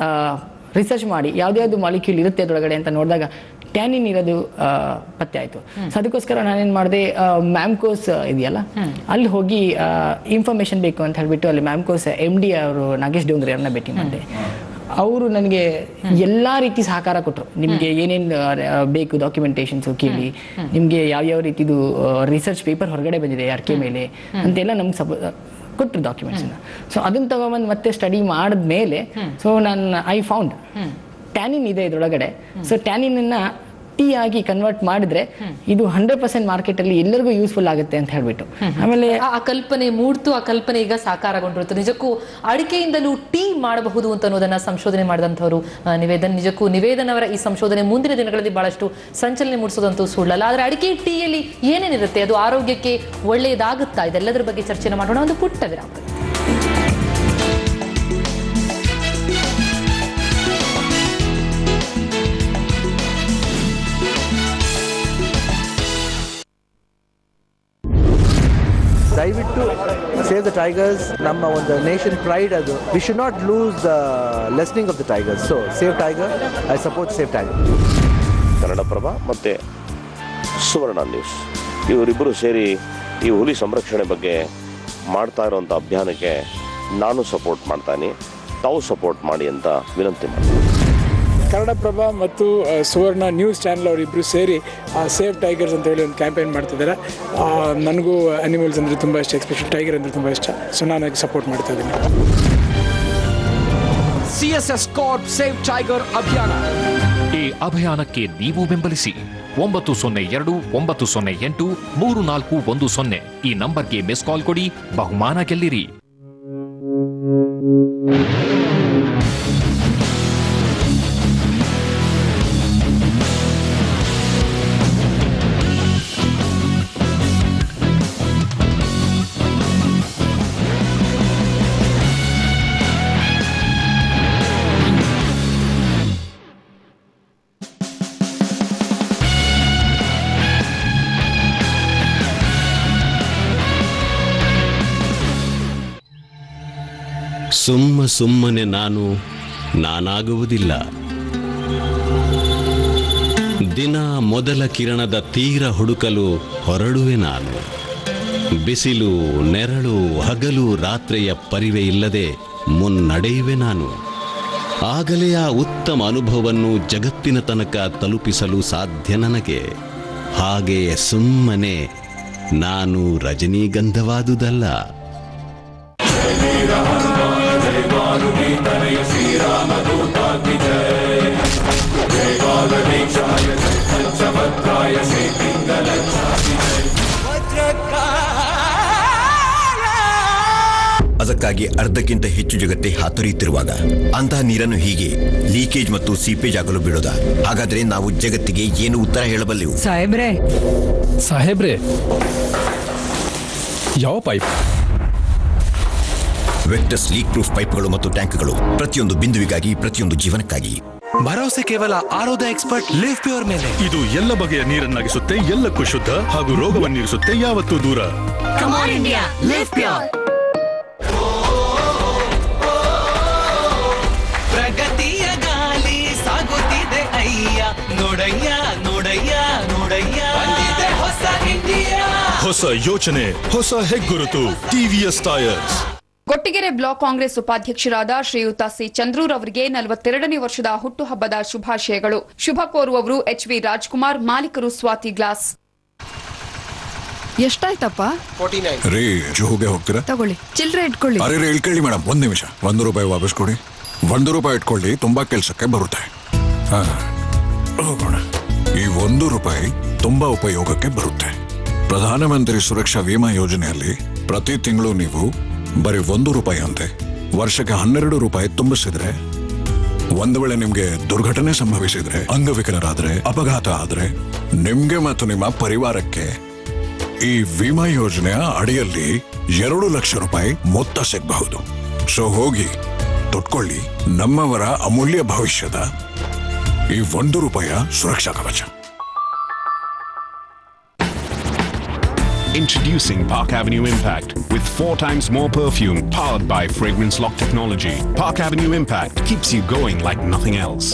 ರಿಸರ್ಚ್ ಮಾಡಿ ಯಾವ್ದ್ಯಾವ್ದು ಮಾಲಿಕ್ಯೂಲ್ ಇರುತ್ತೆ ಅದರೊಳಗಡೆ ಅಂತ ನೋಡಿದಾಗ ಟ್ಯಾನಿನ್ ಇರೋದು ಆ, ಪತ್ತೆ ಆಯ್ತು ಸೊ ಅದಕ್ಕೋಸ್ಕರ ನಾನೇನ್ ಮಾಡಿದೆ ಮ್ಯಾಮ್ಕೋಸ್ ಇದೆಯಲ್ಲ ಅಲ್ಲಿ ಹೋಗಿ ಇನ್ಫಾರ್ಮೇಶನ್ ಬೇಕು ಅಂತ ಹೇಳ್ಬಿಟ್ಟು ಅಲ್ಲಿ ಮ್ಯಾಮ್ಕೋಸ್ ಎಮ್ ಡಿ ಅವರು ನಾಗೇಶ್ ಡೋಂಗ್ರಿ ಅವ್ರನ್ನ ಭೇಟಿ ಮಾಡಿದೆ ಅವರು ನನಗೆ ಎಲ್ಲಾ ರೀತಿ ಸಹಕಾರ ಕೊಟ್ಟರು ನಿಮಗೆ ಏನೇನು ಬೇಕು ಡಾಕ್ಯುಮೆಂಟೇಶನ್ಸ್ ಕೇಳಿ ನಿಮಗೆ ಯಾವ್ಯಾವ ರೀತಿದು ರಿಸರ್ಚ್ ಪೇಪರ್ ಹೊರಗಡೆ ಬಂದಿದೆ ಅರ್ಕೆ ಮೇಲೆ ಅಂತೆಲ್ಲ ನಮ್ಗೆ ಸಪ ಕೊಟ್ಟರು ಡಾಕ್ಯುಮೆಂಟ್ಸ್ನ ಸೊ ಅದನ್ನ ತಗೊಂಬಂದು ಮತ್ತೆ ಸ್ಟಡಿ ಮಾಡಿದ್ಮೇಲೆ ಸೊ ನಾನು ಐ ಫೌಂಡ್ ಟ್ಯಾನಿನ್ ಇದೆ ಇದ್ರೊಳಗಡೆ ಸೊ ಟ್ಯಾನಿನ್ ಟೀ ಆಗಿ ಕನ್ವರ್ಟ್ ಮಾಡಿದ್ರೆ ಇದು ಹಂಡ್ರೆಡ್ ಪರ್ಸೆಂಟ್ ಮಾರ್ಕೆಟ್ ಅಲ್ಲಿ ಎಲ್ಲರಿಗೂ ಯೂಸ್ಫುಲ್ ಆಗುತ್ತೆ ಅಂತ ಹೇಳ್ಬಿಟ್ಟು ಆಮೇಲೆ ಆ ಆ ಕಲ್ಪನೆ ಮೂಡ್ತು ಆ ಕಲ್ಪನೆ ಈಗ ಸಾಕಾರಗೊಂಡಿರುತ್ತೆ ನಿಜಕ್ಕೂ ಅಡಿಕೆಯಿಂದಲೂ ಟೀ ಮಾಡಬಹುದು ಅಂತ ಅನ್ನೋದನ್ನ ಸಂಶೋಧನೆ ಮಾಡಿದಂಥವ್ರು ಆ, ನಿವೇದನ್ ನಿಜಕ್ಕೂ ನಿವೇದನ್ ಅವರ ಈ ಸಂಶೋಧನೆ ಮುಂದಿನ ದಿನಗಳಲ್ಲಿ ಬಹಳಷ್ಟು ಸಂಚಲನೆ ಮೂಡಿಸೋದಂತೂ ಸುಳ್ಳಲ್ಲ ಆದ್ರೆ ಅಡಿಕೆ ಟೀಯಲ್ಲಿ ಏನೇನಿರುತ್ತೆ ಅದು ಆರೋಗ್ಯಕ್ಕೆ ಒಳ್ಳೆಯದಾಗುತ್ತಾ ಇದೆಲ್ಲದರ ಬಗ್ಗೆ ಚರ್ಚೆನ ಮಾಡೋಣ ಒಂದು ಪುಟ್ಟ ವಿರಾಮ ದಯವಿಟ್ಟು ಸೇವ್ ದ ಟೈಗರ್ಸ್ ನಮ್ಮ ಒಂದು ನೇಷನ್ ಪ್ರೈಡ್ ಅದು we should not lose the lessening of the tigers so save tiger I support save tiger Kannada Prabha ಮತ್ತು ಸುವರ್ಣ ನ್ಯೂಸ್ ಇವರಿಬ್ಬರು ಸೇರಿ ಈ ಹುಲಿ ಸಂರಕ್ಷಣೆ ಬಗ್ಗೆ ಮಾಡ್ತಾ ಇರುವಂಥ ಅಭಿಯಾನಕ್ಕೆ ನಾನು ಸಪೋರ್ಟ್ ಮಾಡ್ತಾನೆ ತಾವು ಸಪೋರ್ಟ್ ಮಾಡಿ ಅಂತ ವಿನಂತಿ ಮಾಡ್ತೀನಿ ಕನ್ನಡಪ್ರಭ ಮತ್ತು ಆ, ಸುವರ್ಣ ನ್ಯೂಸ್ ಚಾನಲ್ ಅವರಿಬ್ಬರು ಸೇರಿ ಸೇಫ್ ಟೈಗರ್ಸ್ ಅಂತ ಹೇಳಿ ಒಂದು ಕ್ಯಾಂಪೇನ್ ಮಾಡ್ತಿದ್ದಾರೆ ಆ, ನನಗೂ ಅನಿಮಲ್ಸ್ ಅಂದರೆ ತುಂಬ ಇಷ್ಟ ಎಸ್ಪೆಷಲಿ ಟೈಗರ್ ಅಂದರೆ ತುಂಬ ಇಷ್ಟ ಸೊ ನಾನು ಅದಕ್ಕೆ ಸಪೋರ್ಟ್ ಮಾಡ್ತಾ ಇದ್ದೀನಿ ಸಿಎಸ್ಎಸ್ ಕಾರ್ಪ್ ಸೇವ್ ಟೈಗರ್ ಅಭಿಯಾನ ಈ ಅಭಿಯಾನಕ್ಕೆ ನೀವು ಬೆಂಬಲಿಸಿ ಒಂಬತ್ತು ಸೊನ್ನೆ ಎರಡು ಒಂಬತ್ತು ಸೊನ್ನೆ ಎಂಟು ಮೂರು ನಾಲ್ಕು ಒಂದು ಸೊನ್ನೆ ಈ ನಂಬರ್ಗೆ ಮಿಸ್ ಕಾಲ್ ಕೊಡಿ ಬಹುಮಾನ ಗೆಲ್ಲಿರಿ ಸುಮ್ಮ ಸುಮ್ಮನೆ ನಾನು ನಾನಾಗುವುದಿಲ್ಲ ದಿನ ಮೊದಲ ಕಿರಣದ ತೀರ ಹುಡುಕಲು ಹೊರಡುವೆ ನಾನು ಬಿಸಿಲು ನೆರಳು ಹಗಲು ರಾತ್ರಿಯ ಪರಿವೆ ಇಲ್ಲದೆ ಮುನ್ನಡೆಯುವೆ ನಾನು ಆಗಲೇ ಆ ಉತ್ತಮ ಅನುಭವವನ್ನು ಜಗತ್ತಿನ ತನಕ ತಲುಪಿಸಲು ಸಾಧ್ಯ ನನಗೆ ಹಾಗೆಯೇ ಸುಮ್ಮನೆ ನಾನು ರಜನೀಗಂಧವಾದುದಲ್ಲ ಅದಕ್ಕಾಗಿ ಅರ್ಧಕ್ಕಿಂತ ಹೆಚ್ಚು ಜಗತ್ತೇ ಹಾತೊರೆಯುತ್ತಿರುವಾಗ ಅಂತಹ ನೀರನ್ನು ಹೀಗೆ ಲೀಕೇಜ್ ಮತ್ತು ಸೀಪೇಜ್ ಆಗಲು ಬಿಡೋದ ಹಾಗಾದ್ರೆ ನಾವು ಜಗತ್ತಿಗೆ ಏನು ಉತ್ತರ ಹೇಳಬಲ್ಲೆವು ಸಾಹೇಬ್ರೆ ಸಾಹೇಬ್ರೆ ಯಾವ ಪೈಪ್ ವೆಕ್ಟಸ್ ಲೀಕ್ ಪ್ರೂಫ್ ಪೈಪ್ಗಳು ಮತ್ತು ಟ್ಯಾಂಕ್ಗಳು ಪ್ರತಿಯೊಂದು ಬಿಂದುವಿಗಾಗಿ ಪ್ರತಿಯೊಂದು ಜೀವನಕ್ಕಾಗಿ ಭರವಸೆ ಕೇವಲ ಆರೋದ ಎಕ್ಸ್ಪರ್ಟ್ ಲಿವ್ ಪ್ಯೂರ್ ಮೇಲೆ ಇದು ಎಲ್ಲ ಬಗೆಯ ನೀರನ್ನಾಗಿಸುತ್ತೆ ಎಲ್ಲಕ್ಕೂ ಶುದ್ಧ ಹಾಗೂ ರೋಗವನ್ನಿರಿಸುತ್ತೆ ಯಾವತ್ತೂ ದೂರ ಇಂಡಿಯಾ ಲಿವ್ ಪ್ಯೂರ್ ಪ್ರಗತಿಯ ಗಾಲಿ ಸಾಗುತ್ತಿದೆ ಅಯ್ಯ ನೋಡಯ್ಯ ನೋಡಯ್ಯ ನೋಡಯ್ಯ ಬಂದಿದೆ ಹೊಸ ಇಂಡಿಯಾ ಹೊಸ ಯೋಚನೆ ಹೊಸ ಹೆಗ್ಗುರುತು TVS tyres Kottigere block Congress ಉಪಾಧ್ಯಕ್ಷರಾದ ಶ್ರೀಯುತ ಸಿ ಚಂದ್ರೂರ್ ಅವರಿಗೆ ನಲವತ್ತೆರಡನೇ ವರ್ಷದ ಹುಟ್ಟುಹಬ್ಬದ ಶುಭಾಶಯಗಳು ಶುಭ ಕೋರುವವರು ಎಚ್ ವಿ ರಾಜ್ಕುಮಾರ್ ಮಾಲೀಕರು ಸ್ವಾತಿ ಗ್ಲಾಸ್ ಎಷ್ಟಾಯ್ತಪ್ಪ ರೀ ಜೋಗೆ ಹೋಗ್ತೀರಾ ತಗೊಳ್ಳಿ ಚಿಲ್ಲರೆ ಇಟ್ಕೊಳ್ಳಿ ಅರೆ ರೇ ಇಳ್ಕೊಳ್ಳಿ ಮೇಡಮ್ ಒಂದ್ ನಿಮಿಷ ಒಂದು ರೂಪಾಯಿ ವಾಪಸ್ ಕೊಡಿ ಒಂದು ರೂಪಾಯಿ ಇಟ್ಕೊಳ್ಳಿ ತುಂಬಾ ಕೆಲ್ಸಕ್ಕೆ ಬರುತ್ತೆ ಹಾ ಹೋಗೋಣ ಈ ಒಂದು ರೂಪಾಯಿ ತುಂಬಾ ಉಪಯೋಗಕ್ಕೆ ಬರುತ್ತೆ ಪ್ರಧಾನಮಂತ್ರಿ ಸುರಕ್ಷಾ ವಿಮಾ ಯೋಜನೆಯಲ್ಲಿ ಪ್ರತಿ ತಿಂಗಳು ನೀವು ಬರೀ ಒಂದು ರೂಪಾಯಿ ಅಂತೆ ವರ್ಷಕ್ಕೆ ಹನ್ನೆರಡು ರೂಪಾಯಿ ತುಂಬಿಸಿದ್ರೆ ಒಂದು ವೇಳೆ ನಿಮ್ಗೆ ದುರ್ಘಟನೆ ಸಂಭವಿಸಿದ್ರೆ ಅಂಗವಿಕಲರಾದ್ರೆ ಅಪಘಾತ ಆದ್ರೆ ನಿಮ್ಗೆ ಮತ್ತು ನಿಮ್ಮ ಪರಿವಾರಕ್ಕೆ ಈ ವಿಮಾ ಯೋಜನೆಯ ಅಡಿಯಲ್ಲಿ ಎರಡು ಲಕ್ಷ ರೂಪಾಯಿ ಮೊತ್ತ ಸಿಗಬಹುದು ಸೊ ಹೋಗಿ ತೊಟ್ಕೊಳ್ಳಿ ನಮ್ಮವರ ಅಮೂಲ್ಯ ಭವಿಷ್ಯದ ಈ ಒಂದು ರೂಪಾಯಿಯ ಸುರಕ್ಷಾ ಕವಚ Introducing Park Avenue Impact with four times more perfume powered by fragrance lock technology. Park Avenue Impact keeps you going like nothing else.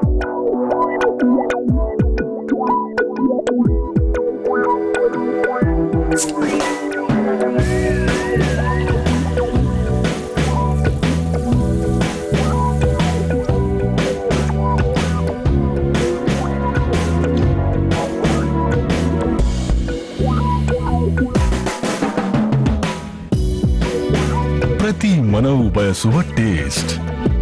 ಪ್ರತಿ ಮನವು ಬಯಸುವ ಟೇಸ್ಟ್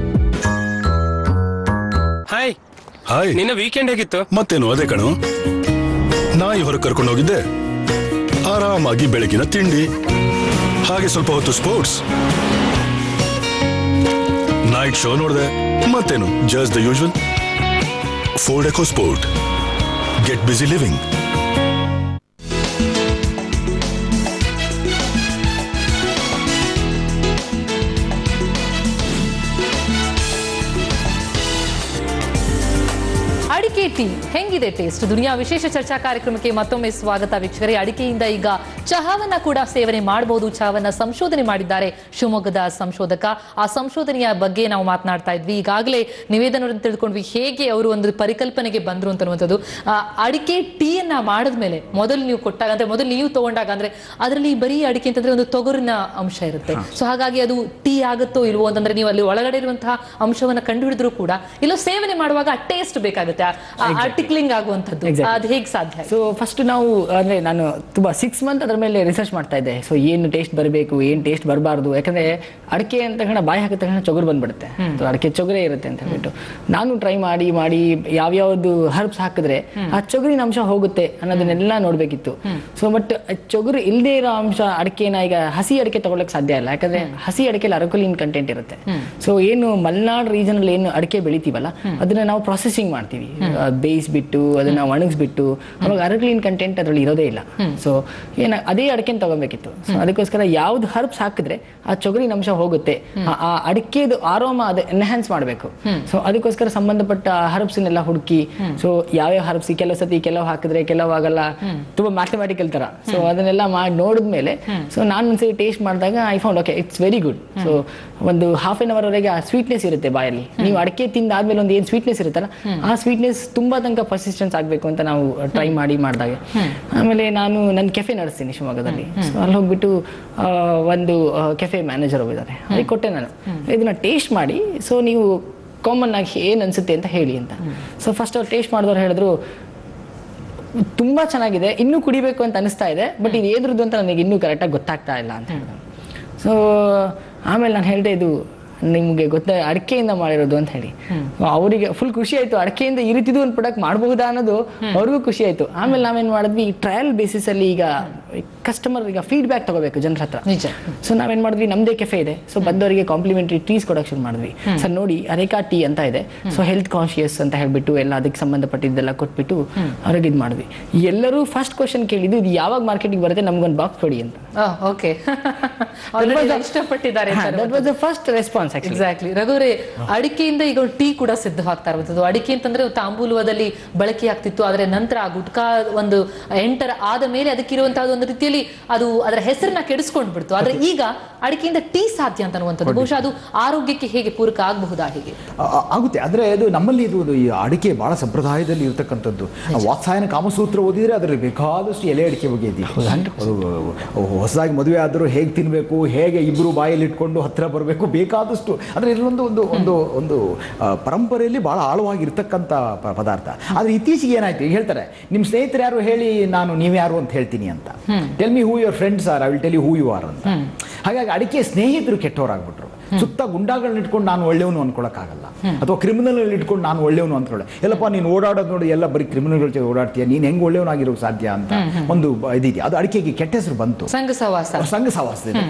ಹಾಯ್ ಹಾಯ್ ನಿನ್ನ ವೀಕೆಂಡ್ ಹೇಗಿತ್ತು ಮತ್ತೇನು ಅದೇ ಕಣು ನಾಯಿ ಹೊರ ಕರ್ಕೊಂಡು ಹೋಗಿದ್ದೆ ಆರಾಮಾಗಿ ಬೆಳಗಿನ ತಿಂಡಿ ಹಾಗೆ ಸ್ವಲ್ಪ ಹೊತ್ತು ಸ್ಪೋರ್ಟ್ಸ್ ನೈಟ್ ಶೋ ನೋಡಿದೆ ಮತ್ತೇನು just the usual Ford EcoSport get busy living ಅಡಿಕೆ ಟೀ ಹೆಂಗಿದೆ ಟೇಸ್ಟ್ ದುನಿಯಾ ವಿಶೇಷ ಚರ್ಚಾ ಕಾರ್ಯಕ್ರಮಕ್ಕೆ ಮತ್ತೊಮ್ಮೆ ಸ್ವಾಗತ ವೀಕ್ಷಕರೇ ಅಡಿಕೆಯಿಂದ ಈಗ ಚಹಾವನ್ನ ಕೂಡ ಸೇವನೆ ಮಾಡಬಹುದು ಚಹಾವನ್ನ ಸಂಶೋಧನೆ ಮಾಡಿದ್ದಾರೆ ಶಿವಮೊಗ್ಗದ ಸಂಶೋಧಕ ಆ ಸಂಶೋಧನೆಯ ಬಗ್ಗೆ ನಾವು ಮಾತನಾಡ್ತಾ ಇದ್ವಿ ಈಗಾಗಲೇ ನಿವೇದನವರನ್ನು ತಿಳ್ಕೊಂಡ್ವಿ ಹೇಗೆ ಅವರು ಒಂದು ಪರಿಕಲ್ಪನೆಗೆ ಬಂದ್ರು ಅಂತನ್ನುವಂಥದ್ದು ಆ, ಅಡಿಕೆ ಟೀಯನ್ನ ಮಾಡಿದ್ಮೇಲೆ ಮೊದಲು ನೀವು ಕೊಟ್ಟಾಗ ಅಂದ್ರೆ ಮೊದಲು ನೀವು ತಗೊಂಡಾಗ ಅಂದ್ರೆ ಅದರಲ್ಲಿ ಬರೀ ಅಡಿಕೆ ಅಂತಂದ್ರೆ ಒಂದು ತೊಗರಿನ ಅಂಶ ಇರುತ್ತೆ ಸೊ ಹಾಗಾಗಿ ಅದು ಟೀ ಆಗುತ್ತೋ ಇಲ್ವೋ ಅಂತಂದ್ರೆ ನೀವು ಅಲ್ಲಿ ಒಳಗಡೆ ಇರುವಂತಹ ಅಂಶವನ್ನ ಕಂಡುಹಿಡಿದ್ರು ಕೂಡ ಇಲ್ಲೋ ಸೇವನೆ ಮಾಡುವಾಗ ಟೇಸ್ಟ್ ಬೇಕಾಗುತ್ತೆ ಆರ್ಟಿಕ್ಲಿಂಗ್ ಆಗುವಂಥದ್ದು Exactly. ಅದು ಹೇಗೆ ಸಾಧ್ಯ ಸೊ ಫಸ್ಟ್ ನಾವು ಅಂದರೆ ನಾನು ತುಂಬ ಸಿಕ್ಸ್ ಮಂತ್ ಅದರ ಮೇಲೆ ರಿಸರ್ಚ್ ಮಾಡ್ತಾ ಇದ್ದೆ ಸೊ ಏನು ಟೇಸ್ಟ್ ಬರಬೇಕು ಏನು ಟೇಸ್ಟ್ ಬರಬಾರ್ದು ಯಾಕಂದರೆ ಅಡಿಕೆ ಅಂತ ತಕ್ಷಣ ಬಾಯಿ ಹಾಕಿದ ತಕ್ಷಣ ಚೊಗುರು ಬಂದ್ಬಿಡುತ್ತೆ ಸೊ ಅಡಿಕೆ ಚೊಗರೇ ಇರುತ್ತೆ ಅಂತ ಹೇಳ್ಬಿಟ್ಟು ನಾನು ಟ್ರೈ ಮಾಡಿ ಮಾಡಿ ಯಾವ್ಯಾವ್ದು ಹರ್ಬ್ಸ್ ಹಾಕಿದ್ರೆ ಆ ಚೊಗುರಿನ ಅಂಶ ಹೋಗುತ್ತೆ ಅನ್ನೋದನ್ನೆಲ್ಲ ನೋಡಬೇಕಿತ್ತು ಸೊ ಬಟ್ ಚೊಗುರು ಇಲ್ಲದೆ ಇರೋ ಅಂಶ ಅಡಿಕೆನ ಈಗ ಹಸಿ ಅಡಿಕೆ ತಗೊಳಕ್ ಸಾಧ್ಯ ಇಲ್ಲ ಯಾಕಂದ್ರೆ ಹಸಿ ಅಡಿಕೆಲಿ ಅರಕೊಲಿನ್ ಕಂಟೆಂಟ್ ಇರುತ್ತೆ ಸೊ ಏನು ಮಲೆನಾಡ್ ರೀಜನ್ ಅಲ್ಲಿ ಏನು ಅಡಿಕೆ ಬೆಳಿತೀವಲ್ಲ ಅದನ್ನ ನಾವು ಪ್ರೊಸೆಸಿಂಗ್ ಮಾಡ್ತೀವಿ ಬೇಯಿಸ್ಬಿಟ್ಟು ಅದನ್ನ ಒಣಗಿಸ್ಬಿಟ್ಟು ಅವಾಗ ಅರಗ್ಲಿನ್ ಕಂಟೆಂಟ್ ಅದರಲ್ಲಿ ಇರೋದೇ ಇಲ್ಲ ಸೊ ಏನ ಅದೇ ಅಡಿಕೆನ ತಗೊಬೇಕಿತ್ತು ಸೊ ಅದಕ್ಕೋಸ್ಕರ ಯಾವ್ದು ಹರ್ಬ್ಸ್ ಹಾಕಿದ್ರೆ ಆ ಚೊಗರಿನ ಅಂಶ ಹೋಗುತ್ತೆ ಆ- ಆ ಅಡಿಕೆದು ಆರೋಮ ಅದು ಎನ್ಹಾನ್ಸ್ ಮಾಡಬೇಕು ಸೊ ಅದಕ್ಕೋಸ್ಕರ ಸಂಬಂಧಪಟ್ಟ ಹರ್ಬ್ಸ್ನೆಲ್ಲ ಹುಡುಕಿ ಸೊ ಯಾವ್ಯಾವ ಹರ್ಬ್ಸ್ ಕೆಲವು ಸತಿ ಕೆಲವು ಹಾಕಿದ್ರೆ ಕೆಲವು ಆಗಲ್ಲ ತುಂಬಾ ಮ್ಯಾಥಮೆಟಿಕಲ್ ತರ ಸೊ ಅದನ್ನೆಲ್ಲ ಮಾಡಿ ನೋಡಿದ್ಮೇಲೆ ಸೊ ನಾನು ಒಂದ್ಸರಿ ಟೇಸ್ಟ್ ಮಾಡಿದಾಗ I found okay it's very good so ಒಂದು ಹಾಫ್ ಆನ್ ಅವರ್ ವರೆಗೆ ಆ ಸ್ವೀಟ್ನೆಸ್ ಇರುತ್ತೆ ಬಾಯಲ್ಲಿ ನೀವು ಅಡಿಕೆ ತಿಂದಾದ್ಮೇಲೆ ಒಂದು ಏನು ಸ್ವೀಟ್ನೆಸ್ ಇರುತ್ತಲ್ಲ ಆ ಸ್ವೀಟ್ನೆಸ್ ತುಂಬಾ ತನಕ ಪರ್ಸಿಸ್ಟೆನ್ಸ್ ಆಗಬೇಕು ಅಂತ ನಾವು ಟ್ರೈ ಮಾಡಿ ಮಾಡಿದಾಗ ಆಮೇಲೆ ನಾನು ನನ್ನ ಕೆಫೆ ನಡೆಸ್ತೀನಿ ಶಿವಮೊಗ್ಗದಲ್ಲಿ ಸೊ ಅಲ್ಲಿ ಹೋಗ್ಬಿಟ್ಟು ಆ, ಒಂದು ಕೆಫೆ ಮ್ಯಾನೇಜರ್ ಹೋಗಿದ್ದಾರೆ ಅದಕ್ಕೆ ಕೊಟ್ಟೆ ನಾನು ಇದನ್ನ ಟೇಸ್ಟ್ ಮಾಡಿ ಸೊ ನೀವು ಕಾಮನ್ ಆಗಿ ಏನು ಅನ್ಸುತ್ತೆ ಅಂತ ಹೇಳಿ ಅಂತ ಸೊ ಫಸ್ಟ್ ಅವ್ರು ಟೇಸ್ಟ್ ಮಾಡಿದವ್ರು ಹೇಳಿದ್ರು ತುಂಬಾ ಚೆನ್ನಾಗಿದೆ ಇನ್ನೂ ಕುಡಿಬೇಕು ಅಂತ ಅನಿಸ್ತಾ ಇದೆ ಬಟ್ ಇದು ಏದ್ರದ್ದು ಅಂತ ನನಗೆ ಇನ್ನೂ ಕರೆಕ್ಟಾಗಿ ಗೊತ್ತಾಗ್ತಾ ಇಲ್ಲ ಅಂತ ಹೇಳಿದ್ರು ಸೊ ಆಮೇಲೆ ನಾನು ಹೇಳಿದೆ ಇದು ನಿಮಗೆ ಗೊತ್ತ ಅಡಿಕೆಯಿಂದ ಮಾಡಿರೋದು ಅಂತ ಹೇಳಿ ಅವರಿಗೆ ಫುಲ್ ಖುಷಿ ಆಯ್ತು ಅಡಿಕೆಯಿಂದ ಈ ರೀತಿದು ಒಂದು ಪ್ರಾಡಕ್ಟ್ ಮಾಡಬಹುದಾ ಅನ್ನೋದು ಅವ್ರಿಗೂ ಖುಷಿ ಆಯ್ತು ಆಮೇಲೆ ನಾವೇನ್ ಮಾಡಿದ್ವಿ ಟ್ರಯಲ್ ಬೇಸಿಸ್ ಅಲ್ಲಿ ಈಗ ಕಸ್ಟಮರ್ ಈಗ ಫೀಡ್ಬ್ಯಾಕ್ ತಗೋಬೇಕು ಜನರ ಹತ್ರ ನಿಜ ಸೊ ನಾವೇನ್ ಮಾಡಿದ್ವಿ ನಮ್ದೇ ಕೆಫೆ ಇದೆ ಸೊ ಬಂದವರಿಗೆ ಕಾಂಪ್ಲಿಮೆಂಟರಿ ಟೀಸ್ ಕೊಡಕ್ ಶುರು ಮಾಡಿದ್ವಿ ಸರ್ ನೋಡಿ ಅರೇಕಾ ಟೀ ಅಂತ ಇದೆ ಸೊ ಹೆಲ್ತ್ ಕಾನ್ಶಿಯಸ್ ಅಂತ ಹೇಳ್ಬಿಟ್ಟು ಎಲ್ಲ ಅದಕ್ಕೆ ಸಂಬಂಧಪಟ್ಟಿದ್ದೆಲ್ಲ ಕೊಟ್ಬಿಟ್ಟು ಅವ್ರಿಗೆ ಇದು ಮಾಡಿದ್ವಿ ಎಲ್ಲರೂ ಫಸ್ಟ್ ಕ್ವಶನ್ ಕೇಳಿದ್ದು ಇದು ಯಾವಾಗ ಮಾರ್ಕೆಟಿಗೆ ಬರುತ್ತೆ ನಮ್ಗೊಂದು ಬಾಕ್ಸ್ ಕೊಡಿ ಅಂತ ಓಕೆ ಇಷ್ಟಪಟ್ಟಿದ್ದಾರೆ that was the first response exactly ರಘುವರೇ ಅಡಿಕೆಯಿಂದ ಈಗ ಒಂದು ಟೀ ಕೂಡ ಸಿದ್ಧವಾಗ್ತಾ ಇರುವಂತದ್ದು ಅಡಿಕೆ ಅಂತಂದ್ರೆ ತಾಂಬೂಲದಲ್ಲಿ ಬಳಕೆ ಆಗ್ತಿತ್ತು ಆದ್ರೆ ನಂತರ ಆ ಗುಟ್ಕಾ ಒಂದು ಎಂಟರ್ ಆದ ಮೇಲೆ ಅದಕ್ಕಿರುವಂತಹ ಒಂದು ರೀತಿಯಲ್ಲಿ ಅದು ಅದರ ಹೆಸರನ್ನ ಕೆಡಿಸ್ಕೊಂಡು ಬಿಡ್ತು ಆದ್ರೆ ಈಗ ಅಡಿಕೆಯಿಂದ ಟೀ ಸಾಧ್ಯ ಅಂತ ಅನ್ನುವಂಥದ್ದು ಬಹುಶಃ ಅದು ಆರೋಗ್ಯಕ್ಕೆ ಹೇಗೆ ಪೂರಕ ಆಗಬಹುದಾ ಹೇಗೆ ಆ- ಆ- ಆಗುತ್ತೆ ಆದರೆ ಅದು ನಮ್ಮಲ್ಲಿ ಇದು ಒಂದು ಈ ಅಡಿಕೆ ಬಹಳ ಸಂಪ್ರದಾಯದಲ್ಲಿ ಇರತಕ್ಕಂಥದ್ದು ವಾತ್ಸಾಯನ ಕಾಮಸೂತ್ರ ಓದಿದರೆ ಅದರಲ್ಲಿ ಬೇಕಾದಷ್ಟು ಎಲೆ ಅಡಿಕೆ ಬಗ್ಗೆ ಇದೆಯಾ ಅದು ಹೊಸದಾಗಿ ಮದುವೆ ಆದರೂ ಹೇಗೆ ತಿನ್ನಬೇಕು ಹೇಗೆ ಇಬ್ಬರು ಬಾಯಲ್ಲಿ ಇಟ್ಕೊಂಡು ಹತ್ತಿರ ಬರಬೇಕು ಬೇಕಾದಷ್ಟು ಅಂದರೆ ಇದರಲ್ಲೊಂದು ಒಂದು ಒಂದು ಒಂದು ಆ, ಪರಂಪರೆಯಲ್ಲಿ ಬಹಳ ಆಳವಾಗಿರ್ತಕ್ಕಂಥ ಪ- ಪದಾರ್ಥ ಆದರೆ ಇತ್ತೀಚೆಗೆ ಏನಾಯ್ತು ಈಗ ಹೇಳ್ತಾರೆ ನಿಮ್ಮ ಸ್ನೇಹಿತರು ಯಾರು ಹೇಳಿ ನಾನು ನೀವ್ಯಾರು ಅಂತ ಹೇಳ್ತೀನಿ ಅಂತ tell me who your friends are I will tell you who you are ಅಂತ ಹಾಗಾಗಿ ಅಡಿಕೆ ಸ್ನೇಹಿತರು ಕೆಟ್ಟವರಾಗ್ಬಿಟ್ರು ಸುತ್ತ ಗುಂಡಾಗಳನ್ನ ಇಟ್ಕೊಂಡು ನಾನು ಒಳ್ಳೆಯವನು ಅನ್ಕೊಳಕ್ಕಾಗಲ್ಲ ಅಥವಾ ಕ್ರಿಮಿನಲ್ ಇಟ್ಕೊಂಡು ನಾನು ಒಳ್ಳೆಯವನು ಅಂದ್ಕೊಳ್ಳೆ ಎಲ್ಲಪ್ಪ ನೀನು ಓಡಾಡೋದು ನೋಡಿ ಎಲ್ಲ ಬರೀ ಕ್ರಿಮಿನಲ್ಗಳ ಜೊತೆ ಓಡಾಡ್ತೀಯ ನೀನು ಹೆಂಗೆ ಒಳ್ಳೆಯವನಾಗಿರೋಕೆ ಸಾಧ್ಯ ಅಂತ ಒಂದು ಬ- ಇದಿದೆ ಅದು ಅಡಿಕೆಗೆ ಕೆಟ್ಟ ಹೆಸರು ಬಂತು ಸಂಘ ಸಹವಾಸ ಸಂಘ ಸಹವಾಸದಿಂದ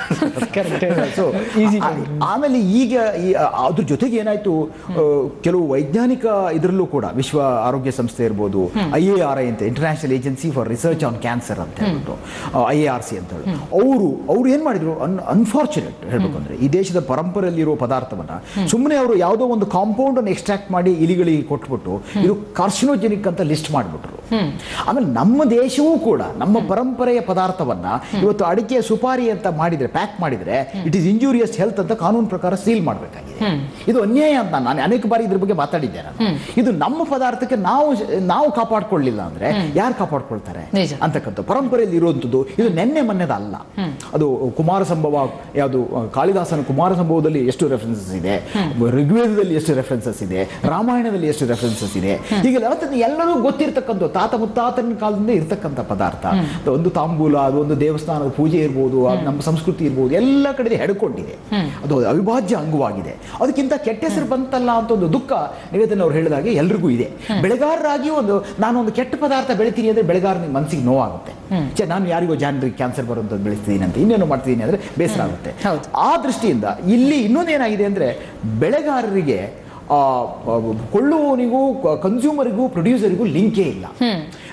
ಸೊ ಆಮೇಲೆ ಈಗ ಈ ಆ- ಅದ್ರ ಜೊತೆಗೆ ಏನಾಯ್ತು ಆ, ಕೆಲವು ವೈಜ್ಞಾನಿಕ ಇದರಲ್ಲೂ ಕೂಡ ವಿಶ್ವ ಆರೋಗ್ಯ ಸಂಸ್ಥೆ ಇರ್ಬೋದು ಐ ಎ ಆರ್ ಐ ಅಂತ international agency for research on cancer ಅಂತ ಹೇಳ್ಬಿಟ್ಟು ಐ ಎ ಆರ್ ಸಿ ಅಂತ ಹೇಳಿ ಅವರು ಅವ್ರು ಏನ್ ಮಾಡಿದ್ರು ಅನ್ ಅನ್ಫಾರ್ಚುನೇಟ್ ಹೇಳ್ಬೇಕು ಅಂದ್ರೆ ಈ ದೇಶದ ಪರಂಪರೆಯಲ್ಲಿರೋ ಪದಾರ್ಥವನ್ನ ಸುಮ್ಮನೆ ಅವರು ಯಾವುದೋ ಒಂದು ಕಾಂಪೌಂಡ್ ಅನ್ನು ಎಕ್ಸ್ಟ್ರಾಕ್ಟ್ ಮಾಡಿ ಇಲಿಗಳಿಗೆ ಕೊಟ್ಬಿಟ್ಟು ಇದು ಕಾರ್ಸಿನೋಜೆನಿಕ್ ಅಂತ ಲಿಸ್ಟ್ ಮಾಡಿಬಿಟ್ರು ಆಮೇಲೆ ನಮ್ಮ ದೇಶವೂ ಕೂಡ ನಮ್ಮ ಪರಂಪರೆಯ ಪದಾರ್ಥವನ್ನ ಇವತ್ತು ಅಡಿಕೆ ಸುಪಾರಿ ಅಂತ ಮಾಡಿದ್ರೆ ಪ್ಯಾಕ್ ಮಾಡಿದ್ರೆ ಇಟ್ ಇಸ್ ಇಂಜೂರಿಯಸ್ ಹೆಲ್ತ್ ಅಂತ ಕಾನೂನು ಪ್ರಕಾರ ಸೀಲ್ ಮಾಡಬೇಕಾಗಿದೆ ಇದು ಅನ್ಯಾಯ ಅಂತ ನಾನು ಅನೇಕ ಬಾರಿ ಇದ್ರ ಬಗ್ಗೆ ಮಾತಾಡಿದ್ದೆ ನಾನು ಇದು ನಮ್ಮ ಪದಾರ್ಥಕ್ಕೆ ನಾವು ನಾವು ಕಾಪಾಡ್ಕೊಳ್ಳಿಲ್ಲ ಅಂದ್ರೆ ಯಾರು ಕಾಪಾಡ್ಕೊಳ್ತಾರೆ ಅಂತಕ್ಕಂಥ ಪರಂಪರೆಯಲ್ಲಿ ಇರುವಂಥದ್ದು ಇದು ನೆನ್ನೆ ಮೊನ್ನೆದ ಅಲ್ಲ ಅದು ಕುಮಾರ ಸಂಭವ ಯಾವುದು ಕಾಳಿದಾಸನ ಕುಮಾರ ಸಂಭವದಲ್ಲಿ ಎಷ್ಟು ರೆಫರೆನ್ಸಸ್ ಇದೆ ಋಗ್ವೇದದಲ್ಲಿ ಎಷ್ಟು ರೆಫರೆನ್ಸಸ್ ಇದೆ ರಾಮಾಯಣದಲ್ಲಿ ಎಷ್ಟು ರೆಫರೆನ್ಸಸ್ ಇದೆ ಹೀಗೆಲ್ಲ ಅವತ್ತು ಎಲ್ಲರೂ ಗೊತ್ತಿರ್ತಕ್ಕಂಥ ತಾತ ಮುತ್ತಾತನ ಕಾಲದಿಂದ ಇರ್ತಕ್ಕಂಥ ಪದಾರ್ಥ ಒಂದು ತಾಂಬೂಲ ಅದು ಒಂದು ದೇವಸ್ಥಾನದ ಪೂಜೆ ಇರ್ಬೋದು ಅದು ನಮ್ಮ ಸಂಸ್ಕೃತಿ ಇರ್ಬೋದು ಎಲ್ಲ ಕಡೆ ಹೆಡ್ಕೊಂಡಿದೆ ಅದು ಅವಿಭಾಜ್ಯ ಅಂಗವಾಗಿದೆ ಅದಕ್ಕಿಂತ ಕೆಟ್ಟ ಹೆಸರು ಬಂತಲ್ಲ ಅಂತ ಒಂದು ದುಃಖ ನಿವೇದನ ಅವ್ರು ಹೇಳಿದಾಗೆ ಎಲ್ರಿಗೂ ಇದೆ ಬೆಳೆಗಾರರಾಗಿ ಒಂದು ನಾನು ಒಂದು ಕೆಟ್ಟ ಪದಾರ್ಥ ಬೆಳಿತೀನಿ ಅಂದ್ರೆ ಬೆಳೆಗಾರನಿಗೆ ಮನಸ್ಸಿಗೆ ನೋವಾಗುತ್ತೆ ಛೆ, ನಾನು ಯಾರಿಗೋ ಜಾನರಿಗೆ ಕ್ಯಾನ್ಸರ್ ಬರುವಂಥದ್ದು ಬೆಳೆಸ್ತೀನಿ ಅಂತ ಇನ್ನೇನು ಮಾಡ್ತೀನಿ ಅಂದ್ರೆ ಬೇಸರ ಆಗುತ್ತೆ ಆ ದೃಷ್ಟಿಯಿಂದ ಇಲ್ಲಿ ಇನ್ನೊಂದೇನಾಗಿದೆ ಅಂದ್ರೆ ಬೆಳೆಗಾರರಿಗೆ ಆ, ಆ, ಕೊಳ್ಳುವವನಿಗೂ ಕನ್ಸ್ಯೂಮರಿಗೂ ಪ್ರೊಡ್ಯೂಸರಿಗೂ ಲಿಂಕೇ ಇಲ್ಲ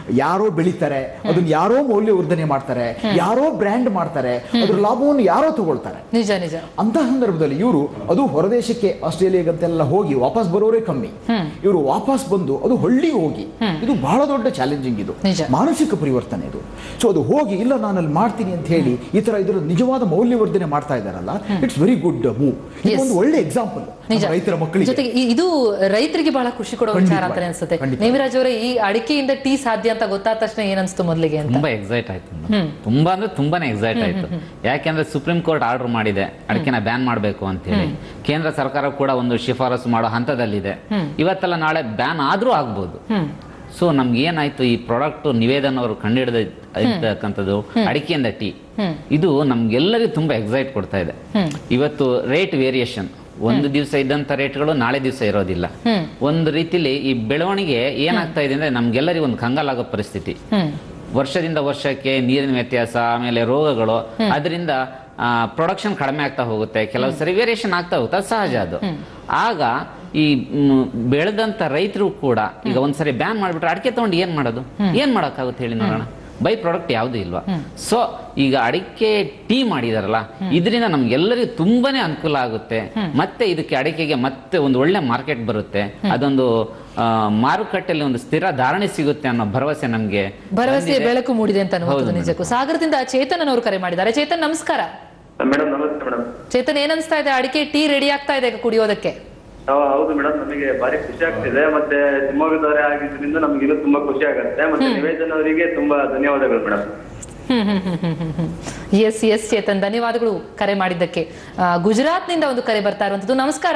ಯಾರೋ ಬೆಳಿತಾರೆ ಅದನ್ನ ಯಾರೋ ಮೌಲ್ಯವರ್ಧನೆ ಮಾಡ್ತಾರೆ ಯಾರೋ ಬ್ರ್ಯಾಂಡ್ ಮಾಡ್ತಾರೆ ಅದ್ರ ಲಾಭವನ್ನು ಯಾರೋ ತಗೊಳ್ತಾರೆ ನಿಜ ನಿಜ ಅಂತಹ ಸಂದರ್ಭದಲ್ಲಿ ಇವರು ಅದು ಹೊರದೇಶಕ್ಕೆ ಆಸ್ಟ್ರೇಲಿಯಾಗಂತೆಲ್ಲ ಹೋಗಿ ವಾಪಸ್ ಬರೋರೇ ಕಮ್ಮಿ ಇವರು ವಾಪಸ್ ಬಂದು ಅದು ಹಳ್ಳಿಗೆ ಹೋಗಿ ಇದು ಬಹಳ ದೊಡ್ಡ ಚಾಲೆಂಜಿಂಗ್ ಇದು ಮಾನಸಿಕ ಪರಿವರ್ತನೆ ಇದು ಸೊ ಅದು ಹೋಗಿ ಇಲ್ಲ ನಾನು ಅಲ್ಲಿ ಮಾಡ್ತೀನಿ ಅಂತ ಹೇಳಿ ಈ ತರ ಇದರ ನಿಜವಾದ ಮೌಲ್ಯವರ್ಧನೆ ಮಾಡ್ತಾ ಇದ್ದಾರಲ್ಲ ಇಟ್ಸ್ ವೆರಿ ಗುಡ್ ಮೂವ್ ಇದು ಒಂದು ಒಳ್ಳೆ ಎಕ್ಸಾಂಪಲ್ ನಿಜ ರೈತರ ಮಕ್ಕಳಿಗೆ ಜೊತೆಗೆ ಈ- ಇದು ರೈತರಿಗೆ ಬಹಳ ಖುಷಿ ಕೊಡೋ ವಿಚಾರ ಅಂತಾನೆ ಅನ್ಸುತ್ತೆ ನೇಮಿರಾಜ್ ಅವರೇ ಈ ಅಡಿಕೆಯಿಂದ ಟೀ ಸಾಧ್ಯ ಅಂತ ಗೊತ್ತಾದ ತಕ್ಷಣ ಏನಿಸ್ತು ಮೊದಲಿಗೆ ಅಂತ ತುಂಬಾ ಎಕ್ಸೈಟ್ ಆಯ್ತು ಹ್ಮ್. ತುಂಬಾ ಅಂದ್ರೆ ತುಂಬಾನೇ ಎಕ್ಸೈಟ್ ಆಯ್ತು ಯಾಕೆಂದ್ರೆ ಸುಪ್ರೀಂ ಕೋರ್ಟ್ ಆರ್ಡರ್ ಮಾಡಿದೆ ಅಡಿಕೆನ ಬ್ಯಾನ್ ಮಾಡಬೇಕು ಅಂತ ಹೇಳಿ ಕೇಂದ್ರ ಸರ್ಕಾರ ಕೂಡ ಒಂದು ಶಿಫಾರಸು ಮಾಡೋ ಹಂತದಲ್ಲಿದೆ ಹ್ಮ್. ಇವತ್ತೆಲ್ಲ ನಾಳೆ ಬ್ಯಾನ್ ಆದ್ರೂ ಆಗ್ಬೋದು ಹ್ಮ್ ಸೊ ನಮ್ಗೆ ಏನಾಯ್ತು ಈ ಪ್ರಾಡಕ್ಟ್ ನಿವೇದನ್ ಅವರು ಕಂಡುಹಿಡಿದ ಇರ್ತಕ್ಕಂಥದ್ದು ಹ್ಮ್. ಅಡಿಕೆಯಿಂದ ಟೀ ಹ್ಮ್ ಇದು ನಮ್ಗೆಲ್ಲರಿಗೂ ತುಂಬಾ ಎಕ್ಸೈಟ್ ಕೊಡ್ತಾ ಇದೆ ಹ್ಮ್ ಇವತ್ತು ರೇಟ್ ವೇರಿಯೇಷನ್ ಒಂದು ದಿವಸ ಇದ್ದಂತ ರೇಟ್ಗಳು ನಾಳೆ ದಿವಸ ಇರೋದಿಲ್ಲ ಹ್ಮ್ ಒಂದು ರೀತಿಲಿ ಈ ಬೆಳವಣಿಗೆ ಏನಾಗ್ತಾ ಇದೆ ಅಂದ್ರೆ ನಮ್ಗೆಲ್ಲರಿಗೂ ಒಂದು ಕಂಗಾಲಾಗೋ ಪರಿಸ್ಥಿತಿ ಹ್ಮ್ ವರ್ಷದಿಂದ ವರ್ಷಕ್ಕೆ ನೀರಿನ ವ್ಯತ್ಯಾಸ ಆಮೇಲೆ ರೋಗಗಳು ಅದರಿಂದ ಪ್ರೊಡಕ್ಷನ್ ಕಡಿಮೆ ಆಗ್ತಾ ಹೋಗುತ್ತೆ ಕೆಲವು ಸರಿ ವೇರಿಯೇಷನ್ ಆಗ್ತಾ ಹೋಗುತ್ತೆ ಅದು ಸಹಜ ಅದು ಆಗ ಈ ಮ್, ಬೆಳೆದಂತ ರೈತರು ಕೂಡ ಈಗ ಒಂದ್ಸರಿ ಬ್ಯಾನ್ ಮಾಡ್ಬಿಟ್ರೆ ಅಡಿಕೆ ತಗೊಂಡು ಏನ್ ಮಾಡೋದು ಏನ್ ಮಾಡಕ್ಕಾಗುತ್ತೆ ಹೇಳಿ ನೋಡೋಣ ಬೈ ಪ್ರಾಡಕ್ಟ್ ಯಾವುದು ಇಲ್ವಾ ಸೊ ಈಗ ಅಡಿಕೆ ಟೀ ಮಾಡಿದಾರಲ್ಲ ಇದರಿಂದ ನಮ್ಗೆಲ್ಲರಿಗೂ ತುಂಬಾನೇ ಅನುಕೂಲ ಆಗುತ್ತೆ ಮತ್ತೆ ಇದಕ್ಕೆ ಅಡಿಕೆಗೆ ಮತ್ತೆ ಒಂದು ಒಳ್ಳೆ ಮಾರ್ಕೆಟ್ ಬರುತ್ತೆ ಅದೊಂದು ಆ, ಮಾರುಕಟ್ಟೆಯಲ್ಲಿ ಒಂದು ಸ್ಥಿರ ಧಾರಣೆ ಸಿಗುತ್ತೆ ಅನ್ನೋ ಭರವಸೆ ನಮ್ಗೆ ಭರವಸೆ ಬಂದಿದೆ. ಬೆಳಕು ಮೂಡಿದೆ ಅಂತ ಅನ್ನುವಂಥದ್ದು ಹೌದು ನಿಜಕ್ಕೂ ಸಾಗರದಿಂದ ಚೇತನ್ ಅವರು ಕರೆ ಮಾಡಿದ್ದಾರೆ ಚೇತನ್ ನಮಸ್ಕಾರ ಮೇಡಮ್ ನಮಸ್ತೆ ಮೇಡಮ್ ಚೇತನ್ ಏನ್ ಅನ್ಸ್ತಾ ಇದೆ ಅಡಿಕೆ ಟೀ ರೆಡಿ ಆಗ್ತಾ ಇದೆ ಈಗ ಕುಡಿಯೋದಕ್ಕೆ ಹೌದು ಮೇಡಮ್ ನಮಗೆ ಭಾರಿ ಖುಷಿ ಆಗ್ತಿದೆ ಮತ್ತೆ ಶಿವಮೊಗ್ಗದವರೇ ಆಗಿದ್ರಿಂದ ನಮ್ಗೆ ಇದು ತುಂಬಾ ಖುಷಿ ಆಗುತ್ತೆ ಮತ್ತೆ ನಿವೇದನ್ ಅವರಿಗೆ ತುಂಬಾ ಧನ್ಯವಾದಗಳು ಮೇಡಮ್ ಎಸ್ ಎಸ್ ಚೇತನ್ ಧನ್ಯವಾದಗಳು ಕರೆ ಮಾಡಿದ್ದಕ್ಕೆ ಆ, ಗುಜರಾತ್ನಿಂದ ಒಂದು ಕರೆ ಬರ್ತಾ ಇರುವಂತದ್ದು ನಮಸ್ಕಾರ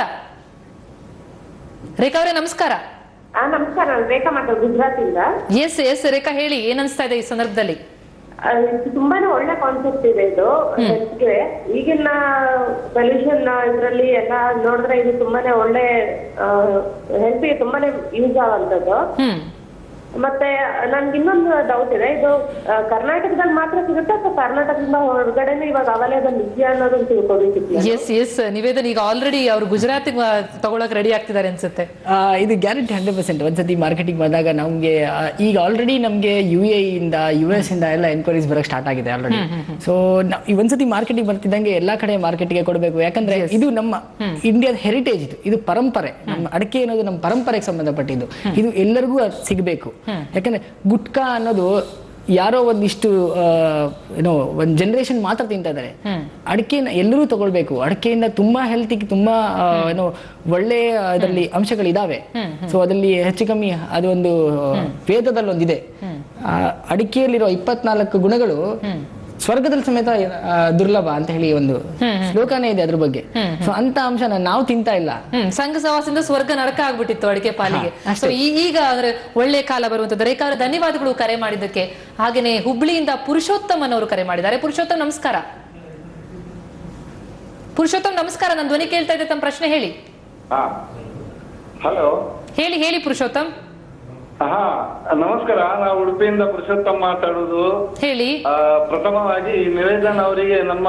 ರೇಖಾ ಅವರೇ ನಮಸ್ಕಾರ ಆ, ನಮಸ್ಕಾರ ರೇಖಾ ಮಾತಾಡ್ ಗುಜರಾತ್ ಇಂದ ಎಸ್ ಎಸ್ ರೇಖಾ ಹೇಳಿ ಏನ್ ಅನ್ಸ್ತಾ ಇದೆ ಈ ಸಂದರ್ಭದಲ್ಲಿ ಆ, ಇದು ತುಂಬಾನೇ ಒಳ್ಳೆ ಕಾನ್ಸೆಪ್ಟ್ ಇದೆ ಇದು ಹೆಲ್ತ್ಗೆ ಈಗಿನ ಸೊಲ್ಯೂಷನ್ ಇದರಲ್ಲಿ ಎಲ್ಲ ನೋಡಿದ್ರೆ ಇದು ತುಂಬಾನೇ ಒಳ್ಳೆ ಹೆಲ್ತ್ಗೆ ತುಂಬಾನೇ ಯೂಸ್ ಆಗುವಂತದ್ದು ಹ್ಮ್ ಮತ್ತೆ ನನ್ಗೆ ಇನ್ನೊಂದು ಡೌಟ್ ಇದೆ ಇದು ಆ, ಕರ್ನಾಟಕದಲ್ಲಿ ಮಾತ್ರ ಸಿಗುತ್ತೆ ಅಥವಾ ಕರ್ನಾಟಕದಿಂದ ಹೊರಗಡೆನೂ ಇವಾಗ ಅವೈಲೇಬಲ್ ಇದೆಯಾ ಅನ್ನೋದನ್ನ ತಿಳ್ಕೊಬೇಕಿತ್ತು ಎಸ್ ಎಸ್ ನಿವೇದನ್ ಈಗ ಆಲ್ರೆಡಿ ಅವರು ಗುಜರಾತ್ ತಗೊಳಕ್ ರೆಡಿ ಆಗ್ತಿದ್ದಾರೆ ಅನ್ಸುತ್ತೆ ಆ, ಇದು ಗ್ಯಾರಂಟಿ ಹಂಡ್ರೆಡ್ ಪರ್ಸೆಂಟ್ ಒಂದ್ಸತಿ ಮಾರ್ಕೆಟಿಂಗ್ ಬಂದಾಗ ನಮಗೆ ಈಗ ಆಲ್ರೆಡಿ ನಮಗೆ ಯು ಎ ಇಂದ ಯು ಎಸ್ ಇಂದ ಎಲ್ಲ ಎನ್ಕ್ವೈರೀಸ್ ಬರಕ್ ಸ್ಟಾರ್ಟ್ ಆಗಿದೆ ಆಲ್ರೆಡಿ ಸೊ ಈ ಒಂದ್ಸತಿ ಮಾರ್ಕೆಟಿಂಗ್ ಬರ್ತಿದ್ದಂಗೆ ಎಲ್ಲಾ ಕಡೆ ಮಾರ್ಕೆಟ್ಗೆ ಕೊಡಬೇಕು ಯಾಕಂದ್ರೆ ಇದು ನಮ್ಮ ಇಂಡಿಯಾದ ಹೆರಿಟೇಜ್ ಇದು ಇದು ಪರಂಪರೆ ನಮ್ಮ ಅಡಿಕೆ ಅನ್ನೋದು ನಮ್ಮ ಪರಂಪರೆಗೆ ಸಂಬಂಧಪಟ್ಟಿದ್ದು ಇದು ಎಲ್ಲರಿಗೂ ಅದ್ ಸಿಗ್ಬೇಕು ಯಾಕಂದ್ರೆ ಗುಟ್ಕಾ ಅನ್ನೋದು ಯಾರೋ ಒಂದಿಷ್ಟು ಆ, ಏನೋ ಒಂದ್ ಜನರೇಷನ್ ಮಾತ್ರ ತಿಂತಾ ಇದ್ದಾರೆ ಅಡಿಕೆನ ಎಲ್ಲರೂ ತಗೊಳ್ಬೇಕು ಅಡಿಕೆಯಿಂದ ತುಂಬಾ ಹೆಲ್ತಿಗೆ ತುಂಬಾ ಆ, ಏನೋ ಒಳ್ಳೆ ಇದರಲ್ಲಿ ಅಂಶಗಳಿದಾವೆ ಸೊ ಅದರಲ್ಲಿ ಹೆಚ್ಚು ಕಮ್ಮಿ ಅದೊಂದು ವೇದದಲ್ಲಿ ಒಂದಿದೆ ಆ, ಅಡಿಕೆಯಲ್ಲಿರೋ ಇಪ್ಪತ್ನಾಲ್ಕು ಗುಣಗಳು ಸ್ವರ್ಗದಲ್ಲಿ ಸಮೇತ ಆ, ದುರ್ಲಭ ಅಂತ ಹೇಳಿ ಒಂದು ಶ್ಲೋಕನೇ ಇದೆ ಅದ್ರ ಬಗ್ಗೆ ಸೊ ಅಂತ ಅಂಶನ ನಾವು ತಿಂತಾ ಇಲ್ಲ ಹ್ಮ್ ಸಂಘ ಸವಾಸದಿಂದ ಸ್ವರ್ಗ ನರಕ ಆಗ್ಬಿಟ್ಟಿತ್ತು ಅಡಿಕೆ ಪಾಲಿಗೆ ಸೊ ಈಗ ಅಂದ್ರೆ ಒಳ್ಳೆ ಕಾಲ ಬರುವಂತದ್ದು ರೇಖಾ ಅವರ ಧನ್ಯವಾದಗಳು ಕರೆ ಮಾಡಿದ್ದಕ್ಕೆ ಹಾಗೇನೆ ಹುಬ್ಳಿಯಿಂದ ಪುರುಷೋತ್ತಮನ್ ಅವರು ಕರೆ ಮಾಡಿದ್ದಾರೆ ಪುರುಷೋತ್ತಮ್ ನಮಸ್ಕಾರ ಪುರುಷೋತ್ತಮ್ ನಮಸ್ಕಾರ ನನ್ನ ಧ್ವನಿ ಕೇಳ್ತಾ ಇದೆ ತಮ್ಮ ಪ್ರಶ್ನೆ ಹೇಳಿ ಹಲೋ ಹೇಳಿ ಹೇಳಿ ಪುರುಷೋತ್ತಮ್ ಹಾ ನಮಸ್ಕಾರ ನಾವು ಉಡುಪಿಯಿಂದ ಪುರುಷೋತ್ತಮ್ ಮಾತಾಡುದು ಹೇಳಿ ಆ, ಪ್ರಥಮವಾಗಿ ನಿವೇದನ್ ಅವರಿಗೆ ನಮ್ಮ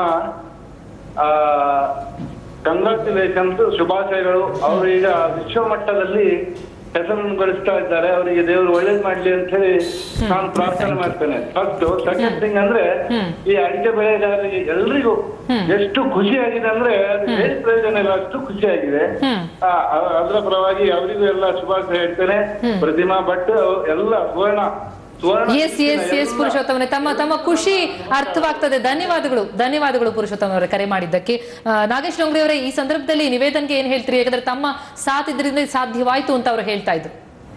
ಕಂಗ್ರಾಚುಲೇಷನ್ಸ್ ಶುಭಾಶಯಗಳು ಅವರು ಈಗ ವಿಶ್ವ ಮಟ್ಟದಲ್ಲಿ ಹೆಸರನ್ನು ಗಳಿಸ್ತಾ ಇದ್ದಾರೆ ಅವರಿಗೆ ದೇವರು ಒಳ್ಳೇದ್ ಮಾಡ್ಲಿ ಅಂತ ಹೇಳಿ ನಾನು ಪ್ರಾರ್ಥನೆ ಮಾಡ್ತೇನೆ ಫಸ್ಟ್ ಸೆಕೆಂಡ್ ಥಿಂಗ್ ಅಂದ್ರೆ ಈ ಅಡಿಕೆ ಬೆಳೆಗಾರರಿಗೆ ಎಲ್ರಿಗೂ ಎಷ್ಟು ಖುಷಿಯಾಗಿದೆ ಅಂದ್ರೆ ಅದು ಹೇಳಿ ಪ್ರಯೋಜನ ಇಲ್ಲ ಅಷ್ಟು ಖುಷಿಯಾಗಿದೆ ಆ, ಅ- ಅದರ ಪರವಾಗಿ ಅವರಿಗೂ ಎಲ್ಲ ಶುಭಾಶಯ ಹೇಳ್ತೇನೆ ಪ್ರತಿಮಾ ಭಟ್ ಅವ್- ಎಲ್ಲ Suvarna Suvarna S S S ಪುರುಷೋತ್ತಮನೆ ತಮ್ಮ ತಮ್ಮ ಖುಷಿ ಅರ್ಥವಾಗ್ತದೆ ಧನ್ಯವಾದಗಳು ಧನ್ಯವಾದಗಳು ಪುರುಷೋತ್ತಮ ಅವರೇ ಕರೆ ಮಾಡಿದ್ದಕ್ಕೆ ಆ, ನಾಗೇಶ್ ಡೊಂಗ್ರಿ ಅವರೇ ಈ ಸಂದರ್ಭದಲ್ಲಿ ನಿವೇದನ್ಗೆ ಏನ್ ಹೇಳ್ತೀರಿ ಯಾಕಂದ್ರೆ ತಮ್ಮ ಸಾಥ್ ಇದರಿಂದ ಇದು ಸಾಧ್ಯವಾಯ್ತು ಅಂತ ಅವರು ಹೇಳ್ತಾ ಇದ್ರು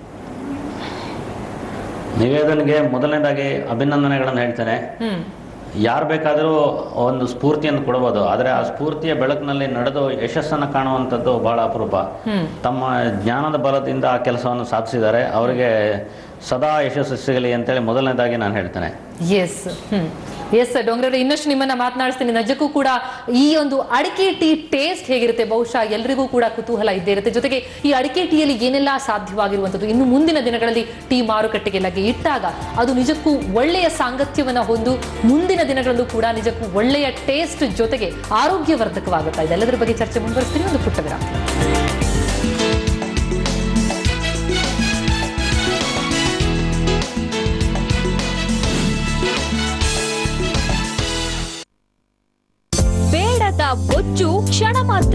ನಿವೇದನ್ಗೆ ಮೊದಲನೇದಾಗಿ ಅಭಿನಂದನೆಗಳನ್ನು ಹೇಳ್ತೇನೆ ಹ್ಮ್ ಯಾರು ಬೇಕಾದರೂ ಒಂದು ಸ್ಫೂರ್ತಿಯನ್ನು ಕೊಡಬಹುದು ಆದರೆ ಆ ಸ್ಫೂರ್ತಿಯ ಬೆಳಕಿನಲ್ಲಿ ನಡೆದು ಯಶಸ್ಸನ್ನು ಕಾಣುವಂಥದ್ದು ಬಹಳ ಅಪರೂಪ ಹ್ಮ್ ತಮ್ಮ ಜ್ಞಾನದ ಬಲದಿಂದ ಆ ಕೆಲಸವನ್ನು ಸಾಧಿಸಿದ್ದಾರೆ ಅವರಿಗೆ ಸದಾ ಯಶಸ್ಸು ಸಿಗಲಿ ಅಂತೇಳಿ ಮೊದಲನೇದಾಗಿ ನಾನು ಹೇಳ್ತೇನೆ ಎಸ್ ಹ್ಮ್ ಎಸ್ ಡೊಂಗ್ರೆ ಇನ್ನಷ್ಟು ನಿಮ್ಮನ್ನ ಮಾತನಾಡಿಸ್ತೀನಿ ನಿಜಕ್ಕೂ ಕೂಡ ಈ ಒಂದು ಅಡಿಕೆ ಟೀ ಟೇಸ್ಟ್ ಹೇಗಿರುತ್ತೆ ಬಹುಶಃ ಎಲ್ರಿಗೂ ಕೂಡ ಕುತೂಹಲ ಇದ್ದೇ ಇರುತ್ತೆ ಜೊತೆಗೆ ಈ ಅಡಿಕೆ ಟೀಯಲ್ಲಿ ಏನೆಲ್ಲ ಸಾಧ್ಯವಾಗಿರುವಂಥದ್ದು ಇನ್ನು ಮುಂದಿನ ದಿನಗಳಲ್ಲಿ ಟೀ ಮಾರುಕಟ್ಟೆಗೆ ಲಗ್ಗೆ ಇಟ್ಟಾಗ ಅದು ನಿಜಕ್ಕೂ ಒಳ್ಳೆಯ ಸಾಂಗತ್ಯವನ್ನ ಹೊಂದು ಮುಂದಿನ ದಿನಗಳಲ್ಲೂ ಕೂಡ ನಿಜಕ್ಕೂ ಒಳ್ಳೆಯ ಟೇಸ್ಟ್ ಜೊತೆಗೆ ಆರೋಗ್ಯವರ್ಧಕವಾಗುತ್ತಾ ಇದೆ ಎಲ್ಲದರ ಬಗ್ಗೆ ಚರ್ಚೆ ಮುಂದುವರಿಸ್ತೀನಿ ಒಂದು ಪುಟ್ಟ ವಿರಾಮ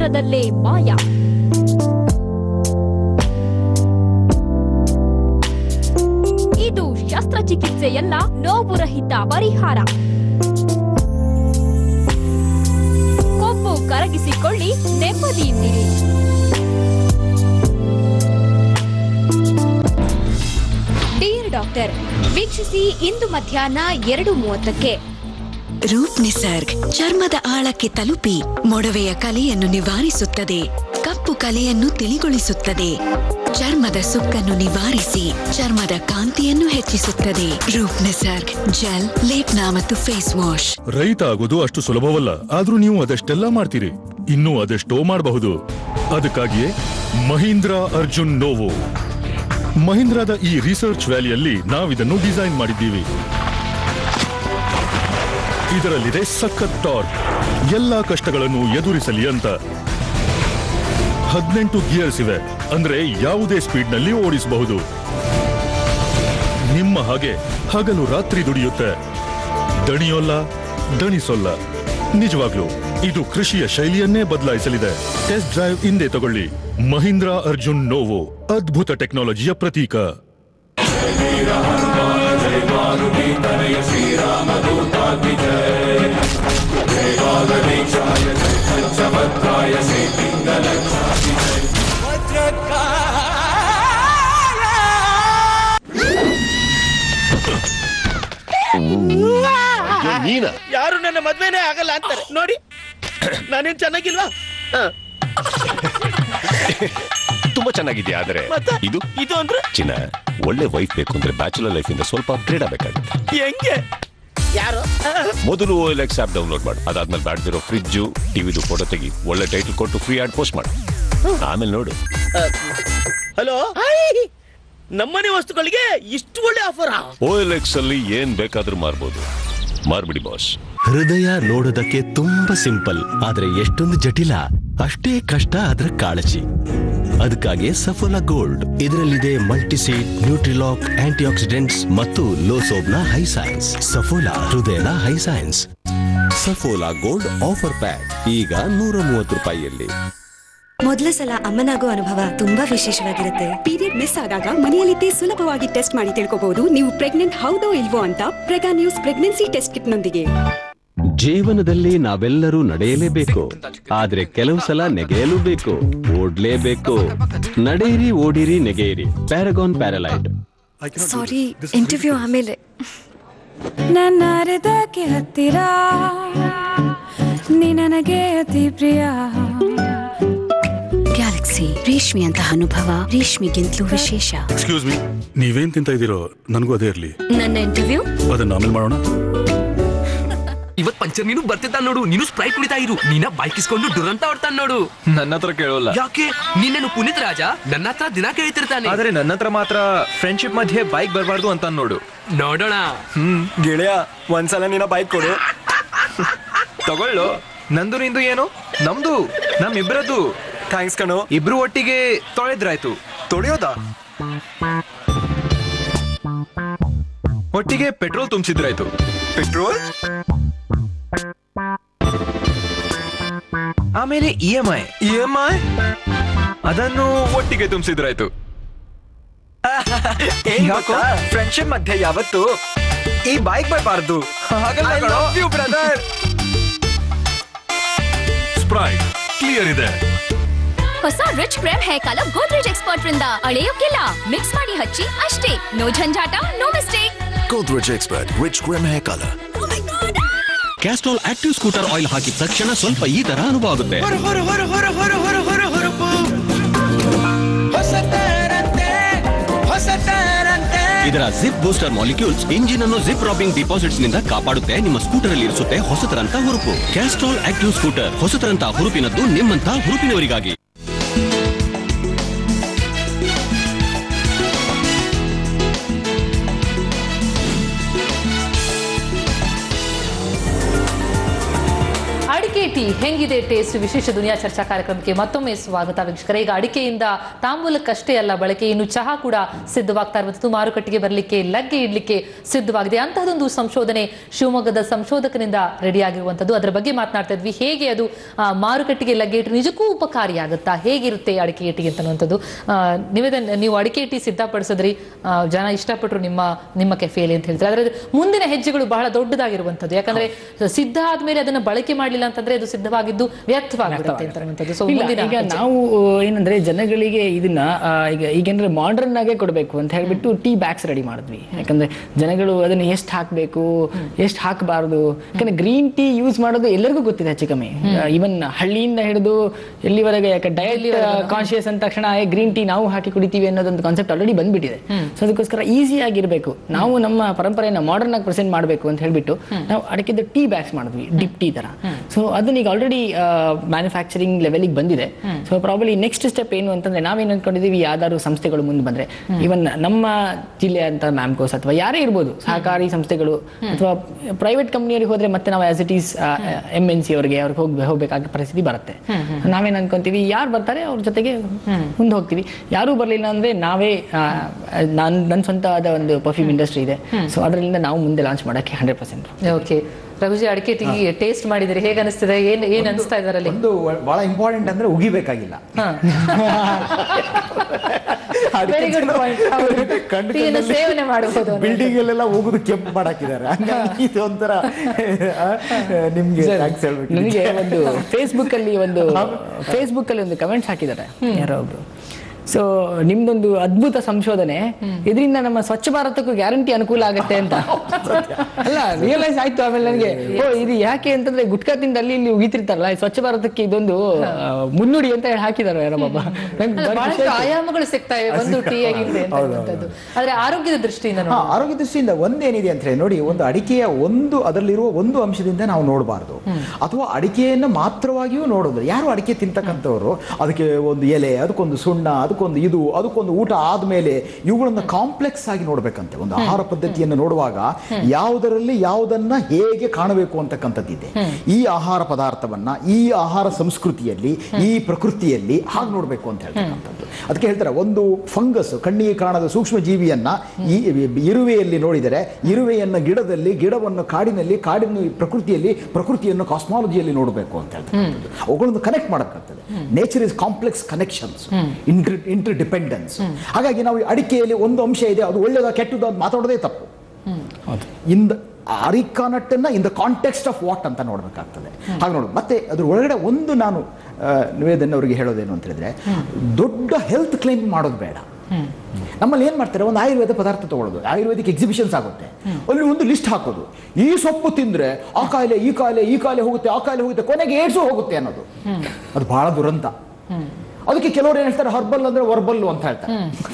ಮಾತ್ರದಲ್ಲೇ ಮಾಯ ಇದು ಶಸ್ತ್ರಚಿಕಿತ್ಸೆಯಲ್ಲ ನೋವು ರಹಿತ ಪರಿಹಾರ ಕೊಬ್ಬು ಕರಗಿಸಿಕೊಳ್ಳಿ ನೆಮ್ಮದಿಯಿಂದಿರಿ ಡಿಯರ್ ಡಾಕ್ಟರ್ ವೀಕ್ಷಿಸಿ ಇಂದು ಮಧ್ಯಾಹ್ನ ಎರಡು ಮೂವತ್ತಕ್ಕೆ ರೂಪ್ ನಿಸರ್ಗ್ ಚರ್ಮದ ಆಳಕ್ಕೆ ತಲುಪಿ ಮೊಡವೆಯ ಕಲೆಯನ್ನು ನಿವಾರಿಸುತ್ತದೆ ಕಪ್ಪು ಕಲೆಯನ್ನು ತಿಳಿಗೊಳಿಸುತ್ತದೆ ಚರ್ಮದ ಸುಕ್ಕನ್ನು ನಿವಾರಿಸಿ ಚರ್ಮದ ಕಾಂತಿಯನ್ನು ಹೆಚ್ಚಿಸುತ್ತದೆ ರೂಪ್ ನಿಸರ್ಗ್ ಜೆಲ್ ಲೇಪ್ನ ಮತ್ತು ಫೇಸ್ ವಾಶ್ ರೈತ ಆಗೋದು ಅಷ್ಟು ಸುಲಭವಲ್ಲ ಆದ್ರೂ ನೀವು ಅದೆಷ್ಟೆಲ್ಲ ಮಾಡ್ತೀರಿ ಇನ್ನೂ ಅದೆಷ್ಟೋ ಮಾಡಬಹುದು ಅದಕ್ಕಾಗಿಯೇ ಮಹೀಂದ್ರ ಅರ್ಜುನ್ ನೋವೋ ಮಹೀಂದ್ರಾದ ಈ ರಿಸರ್ಚ್ ವ್ಯಾಲಿಯಲ್ಲಿ ನಾವಿದನ್ನು ಡಿಸೈನ್ ಮಾಡಿದ್ದೀವಿ ಇದರಲ್ಲಿದೆ ಸಖತ್ ಟಾರ್ಕ್ ಎಲ್ಲಾ ಕಷ್ಟಗಳನ್ನು ಎದುರಿಸಲಿ ಅಂತ ಹದಿನೆಂಟು ಗಿಯರ್ಸ್ ಇವೆ ಅಂದ್ರೆ ಯಾವುದೇ ಸ್ಪೀಡ್ನಲ್ಲಿ ಓಡಿಸಬಹುದು ನಿಮ್ಮ ಹಾಗೆ ಹಗಲು ರಾತ್ರಿ ದುಡಿಯುತ್ತೆ ದಣಿಯೋಲ್ಲ ದಣಿಸೋಲ್ಲ ನಿಜವಾಗ್ಲೂ ಇದು ಕೃಷಿಯ ಶೈಲಿಯನ್ನೇ ಬದಲಾಯಿಸಲಿದೆ ಟೆಸ್ಟ್ ಡ್ರೈವ್ ಹಿಂದೆ ತಗೊಳ್ಳಿ ಮಹೀಂದ್ರ ಅರ್ಜುನ್ ನೋವೋ ಅದ್ಭುತ ಟೆಕ್ನಾಲಜಿಯ ಪ್ರತೀಕ ನೀನ ಯಾರು ನನ್ನ ಮದ್ವೆನೇ ಆಗಲ್ಲ ಅಂತಾರೆ ನೋಡಿ ನಾನೇನ್ ಚೆನ್ನಾಗಿಲ್ವಾ ಹ. ತುಂಬಾ ಚೆನ್ನಾಗಿದ್ಯಾ ಆದ್ರೆ ಇದು ಇದು ಅಂದ್ರೆ ಚಿನ್ನ ಒಳ್ಳೆ ವೈಫ್ ಬೇಕು ಅಂದ್ರೆ ಬ್ಯಾಚುಲರ್ ಲೈಫ್ ಇಂದ ಸ್ವಲ್ಪ ಅಪ್ಗ್ರೇಡ್ ಆಗಬೇಕಾಗುತ್ತೆ ಹೆಂಗೆ ಯಾರು ಮೊದಲು O L X app download ಮಾಡು ಅದಾದ್ಮೇಲೆ ಬ್ಯಾಡ್ದಿರೋ ಫ್ರಿಡ್ಜು ಟಿವಿದು ಫೋಟೋ ತೆಗಿ ಒಳ್ಳೆ ಟೈಟಲ್ ಕೊಟ್ಟು ಫ್ರೀ ಆಡ್ ಪೋಸ್ಟ್ ಮಾಡು ಆಮೇಲೆ ನೋಡು ಹಲೋ ನಮ್ಮನೆ ವಸ್ತುಗಳಿಗೆ ಇಷ್ಟು ಒಳ್ಳೆ ಆಫರ್ ಓ ಎಲ್ ಎಕ್ಸ್ ಅಲ್ಲಿ ಏನ್ ಬೇಕಾದ್ರೂ ಮಾರ್ಬೋದು ಮಾರ್ಬಿಡಿ ಬಾಸ್ ಹೃದಯ ನೋಡೋದಕ್ಕೆ ತುಂಬಾ ಸಿಂಪಲ್ ಆದ್ರೆ ಎಷ್ಟೊಂದು ಜಟಿಲ ಅಷ್ಟೇ ಕಷ್ಟ ಅದರ ಕಾಳಜಿ ಅದಕ್ಕಾಗಿ ಸಫೋಲಾ ಗೋಲ್ಡ್ ಇದರಲ್ಲಿದೆ ಮಲ್ಟಿಸೀಡ್ ನ್ಯೂಟ್ರಿಲಾಕ್ ಆಂಟಿ ಆಕ್ಸಿಡೆಂಟ್ಸ್ ಮತ್ತು ಲೋ ಸೋಬ್ನ ಹೈ ಸೈನ್ಸ್ ಸಫೋಲಾ ಹೃದಯದ high science Saffola gold offer pack ಈಗ ನೂರ ಮೂವತ್ತು ರೂಪಾಯಿಯಲ್ಲಿ ಮೊದಲ ಸಲ ಅಮ್ಮನಾಗೋ ಅನುಭವ ತುಂಬಾ ವಿಶೇಷವಾಗಿರುತ್ತೆ ಪೀರಿಯಡ್ ಮಿಸ್ ಆದಾಗ ಮನೆಯಲ್ಲಿದ್ದೇ ಸುಲಭವಾಗಿ ಟೆಸ್ಟ್ ಮಾಡಿ ತಿಳ್ಕೋಬಹುದು ನೀವು ಪ್ರೆಗ್ನೆಂಟ್ ಹೌದೋ ಇಲ್ವೋ ಅಂತ Prega News pregnancy test kit ನೊಂದಿಗೆ ಜೀವನದಲ್ಲಿ ನಾವೆಲ್ಲರೂ ನಡೆಯಲೇಬೇಕು ಆದ್ರೆ ಕೆಲವು ಸಲ ನೆಗೆಯಲೂಬೇಕು ಓಡ್ಲೇಬೇಕು ನಡೆಯಿರಿ ಓಡಿರಿ ನೆಗೆಯಿರಿ ಪ್ಯಾರಗಾನ್ ಪ್ಯಾರಲೈಟ್ ಸಾರಿ ಇಂಟರ್ವ್ಯೂ ಆಮೇಲೆ ನನ್ನ ಹೃದಯಕ್ಕೆ ಹತ್ತಿರ ನೀ ನನಗೆ ಅತಿ ಪ್ರಿಯ ಗ್ಯಾಲಕ್ಸಿ ರೇಷ್ಮೆಯಂತಹ ಅನುಭವ ರೇಷ್ಮೆಗಿಂತಲೂ ವಿಶೇಷ ಎಕ್ಸ್ಕ್ಯೂಸ್ ಮೀ ನೀವೇನ್ ತಿಂತ ಇದ್ದೀರೋ ನನಗೂ ಅದೇ ಇರ್ಲಿ ನನ್ನ ಇಂಟರ್ವ್ಯೂ ಅದನ್ನ ಆಮೇಲೆ ಮಾಡೋಣ ಇವತ್ ಪಂಚರ್ ನೀನು ಬರ್ತಿದ್ದ ನೋಡು ನೀನು ಸ್ಪ್ರೈಟ್ ಕುಡಿತಾ ಇರು ನೀನ ಬೈಕ್ ಇಸ್ಕೊಂಡು ಡುರಂತ ಹೊಡ್ತಾನ ನೋಡು ನನ್ನ ಹತ್ರ ಕೇಳೋಲ್ಲ ಯಾಕೆ ನೀನೇನು ಪುನೀತ್ ರಾಜ ನನ್ನ ಹತ್ರ ದಿನ ಕೇಳ್ತಿರ್ತಾನೆ ಆದ್ರೆ ನನ್ನ ಹತ್ರ ಮಾತ್ರ ಫ್ರೆಂಡ್ಶಿಪ್ ಮಧ್ಯೆ ಬೈಕ್ ಬರಬಾರ್ದು ಅಂತ ನೋಡು ನೋಡೋಣ ಹ್ಮ್ ಗೆಳೆಯ ಒಂದ್ಸಲ ನಿನ್ನ ಬೈಕ್ ಕೊಡು ತಗೊಳ್ಳು ನಂದು ನಿಂದು ಏನು ನಮ್ದು ನಮ್ಮಿಬ್ರದ್ದು ಥ್ಯಾಂಕ್ಸ್ ಕಣೋ ಇಬ್ರು ಒಟ್ಟಿಗೆ ತೊಳೆದ್ರಾಯ್ತು ತೊಳೆಯೋದಾ ಒಟ್ಟಿಗೆ ಪೆಟ್ರೋಲ್ ತುಂಬಿಸಿದ್ರಾಯ್ತು ಪೆಟ್ರೋಲ್ ಆಮೇಲೆ E M I E M I ಅದನ್ನು ಒಟ್ಟಿಗೆ ತುಂಬಿಸಿದ್ರಾಯ್ತು ಫ್ರೆಂಡ್ಶಿಪ್ ಮಧ್ಯೆ ಯಾವತ್ತು ಈ ಬೈಕ್ ಬರಬಾರ್ದು ಬ್ರದರ್ ಸ್ಪ್ರೈಟ್ ಕ್ಲಿಯರ್ ಇದೆ ಹೊಸ rich creme hair colour Godrej expert ರಿಂದ ಅಳೆಯೋಕಿಲ್ಲ ಮಿಕ್ಸ್ ಮಾಡಿ ಹಚ್ಚಿ ಅಷ್ಟೇ ನೋ ಝಂझಾಟ no mistake Godrej Expert Rich Grim Hair Color. Castrol active scooter oil ಹಾಕಿದ ತಕ್ಷಣ ಸ್ವಲ್ಪ ಈ ತರ ಅನುಭವ ಆಗುತ್ತೆ ಹೊರ ಹೊರ ಹೊರ ಹೊರ ಹೊರ ಹೊರ ಹೊರ ಹೊರಪು ಹೊಸತರಂತೆ ಹೊಸತರಂತೆ ಇದರ ಜಿಪ್ ಬೂಸ್ಟರ್ ಮಾಲಿಕ್ಯೂಲ್ಸ್ ಇಂಜಿನ್ ಅನ್ನು ಜಿಪ್ ರಾಬಿಂಗ್ ಡಿಪಾಸಿಟ್ಸ್ ನಿಂದ ಕಾಪಾಡುತ್ತೆ ನಿಮ್ಮ ಸ್ಕೂಟರ್ ಅಲ್ಲಿ ಇರಿಸುತ್ತೆ ಹೊಸತರಂತ ಹುರುಪು ಕ್ಯಾಸ್ಟ್ರಾಲ್ ಆಕ್ಟಿವ್ ಸ್ಕೂಟರ್ ಹೊಸತರಂತ ಹುರುಪಿನದ್ದು ನಿಮ್ಮಂತ ಹುರುಪಿನವರಿಗಾಗಿ ಅಡಿಕೆ ಟೀ ಹೆಂಗಿದೆ ಟೇಸ್ಟ್ ವಿಶೇಷ ದುನಿಯಾ ಚರ್ಚಾ ಕಾರ್ಯಕ್ರಮಕ್ಕೆ ಮತ್ತೊಮ್ಮೆ ಸ್ವಾಗತ ವೀಕ್ಷಕರೇ ಈಗ ಅಡಿಕೆಯಿಂದ ತಾಂಬೂಲಕ್ಕಷ್ಟೇ ಅಲ್ಲ ಬಳಕೆ ಇನ್ನು ಚಹಾ ಕೂಡ ಸಿದ್ಧವಾಗ್ತಾ ಇರುವಂಥದ್ದು ಮಾರುಕಟ್ಟೆಗೆ ಬರಲಿಕ್ಕೆ ಲಗ್ಗೆ ಇಡ್ಲಿಕ್ಕೆ ಸಿದ್ಧವಾಗಿದೆ ಅಂತಹದೊಂದು ಸಂಶೋಧನೆ ಶಿವಮೊಗ್ಗದ ಸಂಶೋಧಕನಿಂದ ರೆಡಿ ಆಗಿರುವಂಥದ್ದು ಅದರ ಬಗ್ಗೆ ಮಾತನಾಡ್ತಾ ಇದ್ವಿ ಹೇಗೆ ಅದು ಆ, ಮಾರುಕಟ್ಟೆಗೆ ಲಗ್ಗೆ ಇಟ್ಟರೆ ನಿಜಕ್ಕೂ ಉಪಕಾರಿಯಾಗುತ್ತಾ ಹೇಗಿರುತ್ತೆ ಅಡಿಕೆ ಟೀ ಅಂತನ್ನುವಂಥದ್ದು ಆ, ನಿವೇದನ್ ನೀವು ಅಡಿಕೆ ಟೀ ಸಿದ್ಧಪಡಿಸಿದ್ರಿ ಆ, ಜನ ಇಷ್ಟಪಟ್ಟರು ನಿಮ್ಮ ನಿಮ್ಮ ಕೆಫೆಯಲ್ಲಿ ಅಂತ ಹೇಳ್ತಾರೆ ಆದರೆ ಮುಂದಿನ ಹೆಜ್ಜೆಗಳು ಬಹಳ ದೊಡ್ಡದಾಗಿರುವಂಥದ್ದು ಯಾಕಂದ್ರೆ ಸಿದ್ಧ ಆದ್ಮೇಲೆ ಅದನ್ನ ಬಳಕೆ ಮಾಡಲಿಲ್ಲ ಅಂತಂದ್ರೆ ಅದು ಸಿದ್ಧವಾಗಿದ್ದು ವ್ಯರ್ಥವಾಗಿರುತ್ತೆ ಅಂತ ಅನ್ನುವಂಥದ್ದು ಸೊ ಇಲ್ಲ, ಮುಂದಿನ ಈಗ ಹೆಜ್ಜೆ. ನಾವು ಏನಂದ್ರೆ ಜನಗಳಿಗೆ ಇದನ್ನ ಆ, ಈಗ ಈಗೇನಂದ್ರೆ ಮಾಡರ್ನ್ ಆಗೇ ಕೊಡಬೇಕು ಅಂತ ಹೇಳ್ಬಿಟ್ಟು ಟೀ ಬ್ಯಾಗ್ಸ್ ರೆಡಿ ಮಾಡಿದ್ವಿ ಯಾಕಂದ್ರೆ ಜನಗಳು ಅದನ್ನ ಎಷ್ಟು ಹಾಕಬೇಕು ಎಷ್ಟು ಹಾಕಬಾರ್ದು ಯಾಕಂದ್ರೆ ಗ್ರೀನ್ ಟೀ ಯೂಸ್ ಮಾಡೋದು ಎಲ್ಲರಿಗೂ ಗೊತ್ತಿದೆ ಹೆಚ್ಚು ಕಮ್ಮಿ ಈವನ್ ಹಳ್ಳಿಯಿಂದ ಹಿಡಿದು ಎಲ್ಲಿವರೆಗೆ ಯಾಕೆ ಡಯಟ್ ಕಾನ್ಶಿಯಸ್ ಅಂದ ತಕ್ಷಣ ಗ್ರೀನ್ ಟೀ ನಾವು ಹಾಕಿ ಕುಡಿತೀವಿ ಅನ್ನೋದೊಂದು ಕಾನ್ಸೆಪ್ಟ್ ಆಲ್ರೆಡಿ ಬಂದ್ಬಿಟ್ಟಿದೆ ಸೊ ಅದಕ್ಕೋಸ್ಕರ ಈಸಿ ಆಗಿರ್ಬೇಕು ನಾವು ನಮ್ಮ ಪರಂಪರೆಯನ್ನ ಮಾಡರ್ನ್ ಆಗಿ ಪ್ರೆಸೆಂಟ್ ಮಾಡಬೇಕು ಅಂತ ಹೇಳ್ಬಿಟ್ಟು ನಾವು ಅಡಕೆದ ಟೀ ಬ್ಯಾಗ್ಸ್ ಮಾಡಿದ್ವಿ ಡಿಪ್ ಟೀ ತರ ಸೊ ಅದನ್ನ ಈಗ ಆಲ್ರೆಡಿ ಮ್ಯಾನುಫ್ಯಾಕ್ಚರಿಂಗ್ ಲೆವೆಲಿಗೆ ಬಂದಿದೆ ಸೊ ಪ್ರಾಬಲಿ ನೆಕ್ಸ್ಟ್ ಸ್ಟೆಪ್ ಏನು ಅಂತಂದ್ರೆ ನಾವೇನು ಅನ್ಕೊಂಡಿದೀವಿ ಯಾವ್ದಾದ್ರು ಸಂಸ್ಥೆಗಳು ಮುಂದೆ ಬಂದ್ರೆ ಇವನ್ ನಮ್ಮ ಜಿಲ್ಲೆ ಅಂತ ಮ್ಯಾಮ್ಕೋಸ್ ಅಥವಾ ಯಾರೇ ಇರ್ಬೋದು ಸಹಕಾರಿ ಸಂಸ್ಥೆಗಳು ಅಥವಾ ಪ್ರೈವೇಟ್ ಕಂಪ್ನಿಯವರಿಗೆ ಹೋದ್ರೆ ಮತ್ತೆ ನಾವು as it is M N C ಅವರಿಗೆ ಅವ್ರಿಗೆ ಹೋಗಿ ಹೋಗ್ಬೇಕಾದ ಪರಿಸ್ಥಿತಿ ಬರುತ್ತೆ ನಾವೇನ್ ಅನ್ಕೊಂತೀವಿ ಯಾರು ಬರ್ತಾರೆ ಅವ್ರ ಜೊತೆಗೆ ಮುಂದೆ ಹೋಗ್ತೀವಿ ಯಾರು ಬರ್ಲಿಲ್ಲ ಅಂದ್ರೆ ನಾವೇ ನನ್ ನನ್ನ ಸ್ವಂತವಾದ ಒಂದು ಪರ್ಫ್ಯೂಮ್ ಇಂಡಸ್ಟ್ರಿ ಇದೆ ಸೊ ಅದರಿಂದ ನಾವು ಮುಂದೆ ಲಾಂಚ್ ಮಾಡಕ್ಕೆ ಹಂಡ್ರೆಡ್ ಪರ್ಸೆಂಟ್ ಓಕೆ ರಘುಜಿ ಅಡಿಕೆ ಟೀ ಟೇಸ್ಟ್ ಮಾಡಿದಿರಿ ಹೇಗೆ ಅನಿಸ್ತಿದೆ ಏನ್ ಏನ್ ಅನಿಸ್ತಾ ಇದಾರೆ ಅಲ್ಲಿ ಒಂದು ಬಹಳ ಇಂಪಾರ್ಟೆಂಟ್ ಅಂದ್ರೆ ಉಗಿಬೇಕಾಗಿಲ್ಲ ವೆರಿ ಗುಡ್ ಪಾಯಿಂಟ್ ಟೀಯನ್ನು ಸೇವನೆ ಮಾಡಬಹುದು ಬಿಲ್ಡಿಂಗ್ ಅಲ್ಲೆಲ್ಲ ಹೋಗುದು ಕೆಂಪು ಮಾಡಾಕಿದ್ದಾರೆ ಹಂಗಾಗಿ ಇದು ಒಂಥರ ಆ, ನಿಮ್ಗೆ thanks ಹೇಳ್ಬೇಕು ನನಗೆ ಒಂದು ಫೇಸ್ಬುಕ್ ಅಲ್ಲಿ ಒಂದು ಫೇಸ್ಬುಕ್ ಅಲ್ಲಿ ಒಂದು ಕಮೆಂಟ್ಸ್ ಹಾಕಿದ್ದಾರೆ ಯಾರೋ ಒಬ್ರು ಸೊ ನಿಮ್ದೊಂದು ಅದ್ಭುತ ಸಂಶೋಧನೆ ಇದರಿಂದ ನಮ್ಮ ಸ್ವಚ್ಛ ಭಾರತಕ್ಕೂ ಗ್ಯಾರಂಟಿ ಅನುಕೂಲ ಆಗುತ್ತೆ ಅಂತ ಅಲ್ಲ ರಿಯಲೈಸ್ ಆಯ್ತು ಆಮೇಲೆ ನನಗೆ ಓ ಇದು ಯಾಕೆ ಅಂತಂದ್ರೆ ಗುಟ್ಕಾ ತಿಂದು ಅಲ್ಲಿ ಇಲ್ಲಿ ಉಗಿತಿರ್ತಾರಲ್ಲ ಈ ಸ್ವಚ್ಛ ಭಾರತಕ್ಕೆ ಇದೊಂದು ಆ, ಮುನ್ನುಡಿ ಅಂತ ಹೇಳಿ ಹಾಕಿದಾರೆ ಯಾರೋ ಒಬ್ಬ ನಂಗೆ ಅಲ್ಲ, ಭಾರಿ ಖುಷಿ ಬಹಳಷ್ಟು ಆಯ್ತು. ಆಯಾಮಗಳು ಸಿಗ್ತಾ ಇವೆ ಒಂದು ಟೀ ಹಿಂದೆ ಅಂತ ಅನ್ನುವಂಥದ್ದು. ಆದ್ರೆ ಆರೋಗ್ಯದ ದೃಷ್ಟಿಯಿಂದ ಹಾ, ನೋಡಿ ಆರೋಗ್ಯ ದೃಷ್ಟಿಯಿಂದ ಒಂದೇನಿದೆ ಅಂತ ಹೇಳಿ ನೋಡಿ ಒಂದು ಅಡಿಕೆಯ ಒಂದು ಅದರಲ್ಲಿರುವ ಒಂದು ಅಂಶದಿಂದ ನಾವು ನೋಡಬಾರ್ದು ಅಥವಾ ಅಡಿಕೆಯನ್ನು ಮಾತ್ರವಾಗಿಯೂ ನೋಡೋದು ಯಾರು ಅಡಿಕೆ ತಿಂತಕ್ಕಂಥವ್ರು ಅದಕ್ಕೆ ಒಂದು ಎಲೆ ಅದಕ್ಕೊಂದು ಸುಣ್ಣ ಅದಕ್ಕೊಂದು ಇದು ಅದಕ್ಕೊಂದು ಊಟ ಆದ್ಮೇಲೆ ಇವುಗಳನ್ನು ಕಾಂಪ್ಲೆಕ್ಸ್ ಆಗಿ ನೋಡ್ಬೇಕಂತೆ ಒಂದು ಆಹಾರ ಪದ್ಧತಿಯನ್ನು ನೋಡುವಾಗ ಯಾವುದರಲ್ಲಿ ಯಾವುದನ್ನ ಹೇಗೆ ಕಾಣಬೇಕು ಅಂತಕ್ಕಂಥದ್ದಿದೆ ಈ ಆಹಾರ ಪದಾರ್ಥವನ್ನ ಈ ಆಹಾರ ಸಂಸ್ಕೃತಿಯಲ್ಲಿ ಈ ಪ್ರಕೃತಿಯಲ್ಲಿ ಹಾಗೆ ನೋಡಬೇಕು ಅಂತ ಹೇಳ್ತಕ್ಕಂಥದ್ದು ಅದಕ್ಕೆ ಹೇಳ್ತಾರೆ ಒಂದು ಫಂಗಸ್ ಕಣ್ಣಿಗೆ ಕಾಣದ ಸೂಕ್ಷ್ಮ ಜೀವಿಯನ್ನ ಈ ಇರುವೆಯಲ್ಲಿ ನೋಡಿದರೆ ಇರುವೆಯನ್ನ ಗಿಡದಲ್ಲಿ ಗಿಡವನ್ನು ಕಾಡಿನಲ್ಲಿ ಕಾಡಿನ ಪ್ರಕೃತಿಯಲ್ಲಿ ಪ್ರಕೃತಿಯನ್ನು ಕಾಸ್ಮಾಲಜಿಯಲ್ಲಿ ನೋಡಬೇಕು ಅಂತ ಹೇಳ್ತಕ್ಕಂಥದ್ದು ಅವುಗಳನ್ನು ಕನೆಕ್ಟ್ ಮಾಡಬೇಕಾಗ್ತದೆ nature is complex connections inter interdependence ಹಾಗಾಗಿ ನಾವು ಈ ಅಡಿಕೆಯಲ್ಲಿ ಒಂದು ಅಂಶ ಇದೆ ಅದು ಒಳ್ಳೆಯದ ಕೆಟ್ಟದ್ದು ಅಂತ ಮಾತಾಡೋದೇ ತಪ್ಪು ಇಂದ ಅರಿಕಾ ನಟ್ಟನ್ನ in the context of what ಅಂತ ನೋಡ್ಬೇಕಾಗ್ತದೆ ಹಾಗೆ ನೋಡು ಮತ್ತೆ ಅದ್ರ ಒಳಗಡೆ ಒಂದು ನಾನು ಆ, ನಿವೇದನ್ ಅವರಿಗೆ ಹೇಳೋದೇನು ಅಂತ ಹೇಳಿದ್ರೆ ದೊಡ್ಡ ಹೆಲ್ತ್ ಕ್ಲೈಮ್ ಮಾಡೋದು ಬೇಡ ನಮ್ಮಲ್ಲಿ ಏನ್ ಮಾಡ್ತಾರೆ ಒಂದು ಆಯುರ್ವೇದ ಪದಾರ್ಥ ತಗೊಳ್ಳೋದು ಆಯುರ್ವೇದಿಕ್ ಎಕ್ಸಿಬಿಷನ್ಸ್ ಆಗುತ್ತೆ ಅಲ್ಲಿ ಒಂದು ಲಿಸ್ಟ್ ಹಾಕೋದು ಈ ಸೊಪ್ಪು ತಿಂದ್ರೆ ಆ ಕಾಯಿಲೆ ಈ ಕಾಯಿಲೆ ಈ ಕಾಯಿಲೆ ಹೋಗುತ್ತೆ ಆ ಕಾಯಿಲೆ ಹೋಗುತ್ತೆ ಕೊನೆಗೆ ಏಡ್ಸು ಹೋಗುತ್ತೆ ಅನ್ನೋದು ಅದು ಬಹಳ ದುರಂತ ಅದಕ್ಕೆ ಕೆಲವರು ಏನ್ ಹೇಳ್ತಾರೆ ಹರ್ಬಲ್ ಅಂದ್ರೆ ವರ್ಬಲ್ಲು ಅಂತ ಹೇಳ್ತಾರೆ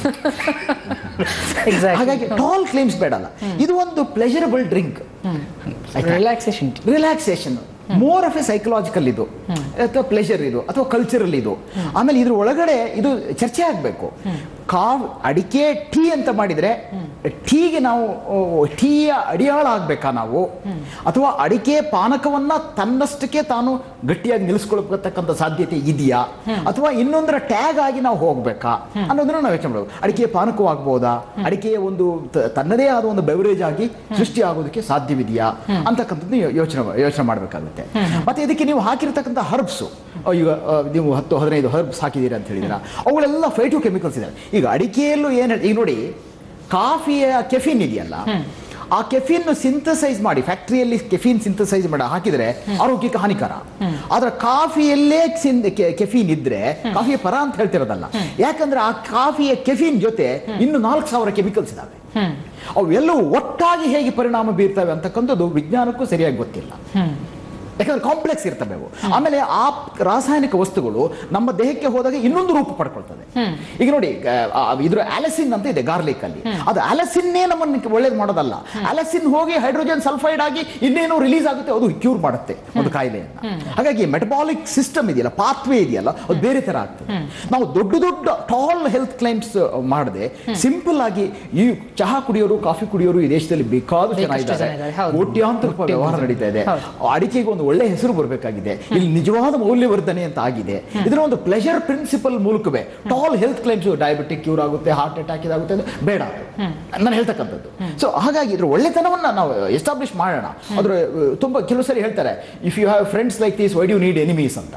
ಹಾಗಾಗಿ ಟಾಲ್ ಕ್ಲೇಮ್ಸ್ ಬೇಡಲ್ಲ ಇದು ಒಂದು pleasurable drink relaxation relaxation more of a psychological ಇದು ಅಥವಾ ಪ್ಲೆಷರ್ ಇದು ಅಥವಾ ಕಲ್ಚರಲ್ ಇದು ಆಮೇಲೆ ಇದ್ರ ಒಳಗಡೆ ಇದು ಚರ್ಚೆ ಆಗಬೇಕು ಕಾವ್ ಅಡಿಕೆ ಟೀ ಅಂತ ಮಾಡಿದ್ರೆ ಟೀಗೆ ನಾವು ಓ, ಟೀಯ ಅಡಿಯಾಳ ಆಗ್ಬೇಕಾ ನಾವು ಅಥವಾ ಅಡಿಕೆ ಪಾನಕವನ್ನ ತನ್ನಷ್ಟಕ್ಕೆ ತಾನು ಗಟ್ಟಿಯಾಗಿ ನಿಲ್ಲಿಸ್ಕೊಳ್ಬೇಕಂತ ಸಾಧ್ಯತೆ ಇದೆಯಾ ಅಥವಾ ಇನ್ನೊಂದರ ಟ್ಯಾಗ್ ಆಗಿ ನಾವು ಹೋಗ್ಬೇಕಾ ಅನ್ನೋದನ್ನ ನಾವು ಯೋಚನೆ ಮಾಡಬೇಕು ಅಡಿಕೆ ಪಾನಕವೂ ಆಗ್ಬೋದಾ ಅಡಿಕೆಯ ಒಂದು ತ- ತನ್ನದೇ ಆದ ಒಂದು ಬೆವರೇಜ್ ಆಗಿ ಸೃಷ್ಟಿ ಆಗೋದಕ್ಕೆ ಸಾಧ್ಯವಿದೆಯಾ ಅಂತಕ್ಕಂಥದ್ದು ಯೋ- ಯೋಚನೆ ಯೋಚನೆ ಮಾಡಬೇಕಾಗುತ್ತೆ ಮತ್ತೆ ಇದಕ್ಕೆ ನೀವು ಹಾಕಿರ್ತಕ್ಕಂಥ ಹರ್ಬ್ಸ್ ಈಗ ಆ, ನೀವು ಹತ್ತು ಹದಿನೈದು ಹರ್ಬ್ಸ್ ಹಾಕಿದ್ದೀರಾ ಅಂತ ಹೇಳಿದಿರಾ ಅವುಗಳೆಲ್ಲ ಫೈಟೋ ಕೆಮಿಕಲ್ಸ್ ಇದೆ ಈಗ ಅಡಿಕೆಯಲ್ಲೂ ಏನು ಈಗ ನೋಡಿ ಕಾಫಿಯ ಕೆಫಿನ್ ಇದೆಯಲ್ಲ ಆ ಕೆಫಿನ್ ಸಿಂಥಸೈಸ್ ಮಾಡಿ ಫ್ಯಾಕ್ಟರಿಯಲ್ಲಿ ಕೆಫಿನ್ ಸಿಂಥಸೈಸ್ ಮಾಡಿ ಹಾಕಿದ್ರೆ ಆರೋಗ್ಯಕ್ಕೆ ಹಾನಿಕರ ಆದ್ರೆ ಕಾಫಿಯಲ್ಲೇ ಕೆಫಿನ್ ಇದ್ರೆ ಕಾಫಿಯ ಪರ ಅಂತ ಹೇಳ್ತಿರೋದಲ್ಲ ಯಾಕಂದ್ರೆ ಆ ಕಾಫಿಯ ಕೆಫಿನ್ ಜೊತೆ ಇನ್ನು ನಾಲ್ಕು ಸಾವಿರ ಕೆಮಿಕಲ್ಸ್ ಇದಾವೆ ಅವೆಲ್ಲವೂ ಒಟ್ಟಾಗಿ ಹೇಗೆ ಪರಿಣಾಮ ಬೀರ್ತವೆ ಅಂತಕ್ಕಂಥದ್ದು ವಿಜ್ಞಾನಕ್ಕೂ ಸರಿಯಾಗಿ ಗೊತ್ತಿಲ್ಲ ಯಾಕಂದ್ರೆ ಕಾಂಪ್ಲೆಕ್ಸ್ ಇರ್ತವೆ ಅವು ಆಮೇಲೆ ಆ ರಾಸಾಯನಿಕ ವಸ್ತುಗಳು ನಮ್ಮ ದೇಹಕ್ಕೆ ಹೋದಾಗ ಇನ್ನೊಂದು ರೂಪ ಪಡ್ಕೊಳ್ತದೆ ಈಗ ನೋಡಿ ಆ, ಆ, ಇದ್ರ ಆಲಸಿನ್ ಅಂತ ಇದೆ ಗಾರ್ಲಿಕ್ ಅಲ್ಲಿ ಅದು ಆಲಸಿನ್ನೇ ನಮ್ಮನ್ನು ಒಳ್ಳೇದು ಮಾಡೋದಲ್ಲ ಆಲಸಿನ್ ಹೋಗಿ ಹೈಡ್ರೋಜನ್ ಸಲ್ಫೈಡ್ ಆಗಿ ಇನ್ನೇನೋ ರಿಲೀಸ್ ಆಗುತ್ತೆ ಅದು ಕ್ಯೂರ್ ಮಾಡುತ್ತೆ ಒಂದು ಕಾಯಿಲೆಯನ್ನ ಹಾಗಾಗಿ ಮೆಟಬಾಲಿಕ್ ಸಿಸ್ಟಮ್ ಇದೆಯಲ್ಲ ಪಾತ್ವೇ ಇದೆಯಲ್ಲ ಅದು ಬೇರೆ ತರ ಆಗ್ತದೆ ನಾವು ದೊಡ್ಡ ದೊಡ್ಡ ಟಾಲ್ ಹೆಲ್ತ್ ಕ್ಲೈಮ್ಸ್ ಮಾಡದೆ ಸಿಂಪಲ್ ಆಗಿ ಈ ಚಹಾ ಕುಡಿಯೋರು ಕಾಫಿ ಕುಡಿಯೋರು ಈ ದೇಶದಲ್ಲಿ ಬೇಕಾದಷ್ಟು ಜನ ಬೇಕಷ್ಟು ಜನ ಇದ್ದಾರೆ ಇದ್ದಾರೆ, ಹೌದು. ಕೋಟ್ಯಾಂತರ ರೂಪಾಯಿ ವ್ಯವಹಾರ ನಡೀತಾ ಇದೆ ಅಡಿಕೆಗೆ ಒಂದು ಒಳ್ಳೆ ಹೆಸರು ಬರಬೇಕಾಗಿದೆ ಇಲ್ಲಿ ನಿಜವಾದ ಮೌಲ್ಯವರ್ಧನೆ ಅಂತ ಆಗಿದೆ ಇದರ ಒಂದು ಪ್ಲೆಜರ್ ಪ್ರಿನ್ಸಿಪಲ್ ಮೂಲಕವೇ tall health claims diabetic cure ಆಗುತ್ತೆ ಹಾರ್ಟ್ ಅಟ್ಯಾಕ್ ಇದಾಗುತ್ತೆ ಅದು ಬೇಡ ಅದು ನಾನು ಹೇಳ್ತಕ್ಕಂಥದ್ದು ಸೊ ಹಾಗಾಗಿ ಇದ್ರ ಒಳ್ಳೆತನವನ್ನ ನಾವು ಎಸ್ಟಾಬ್ಲಿಷ್ ಮಾಡೋಣ ಅದ್ರ ಅಹ್, ತುಂಬಾ ಕೆಲವು ಸರಿ ಹೇಳ್ತಾರೆ if you have friends like this why do need enemies ಅಂತ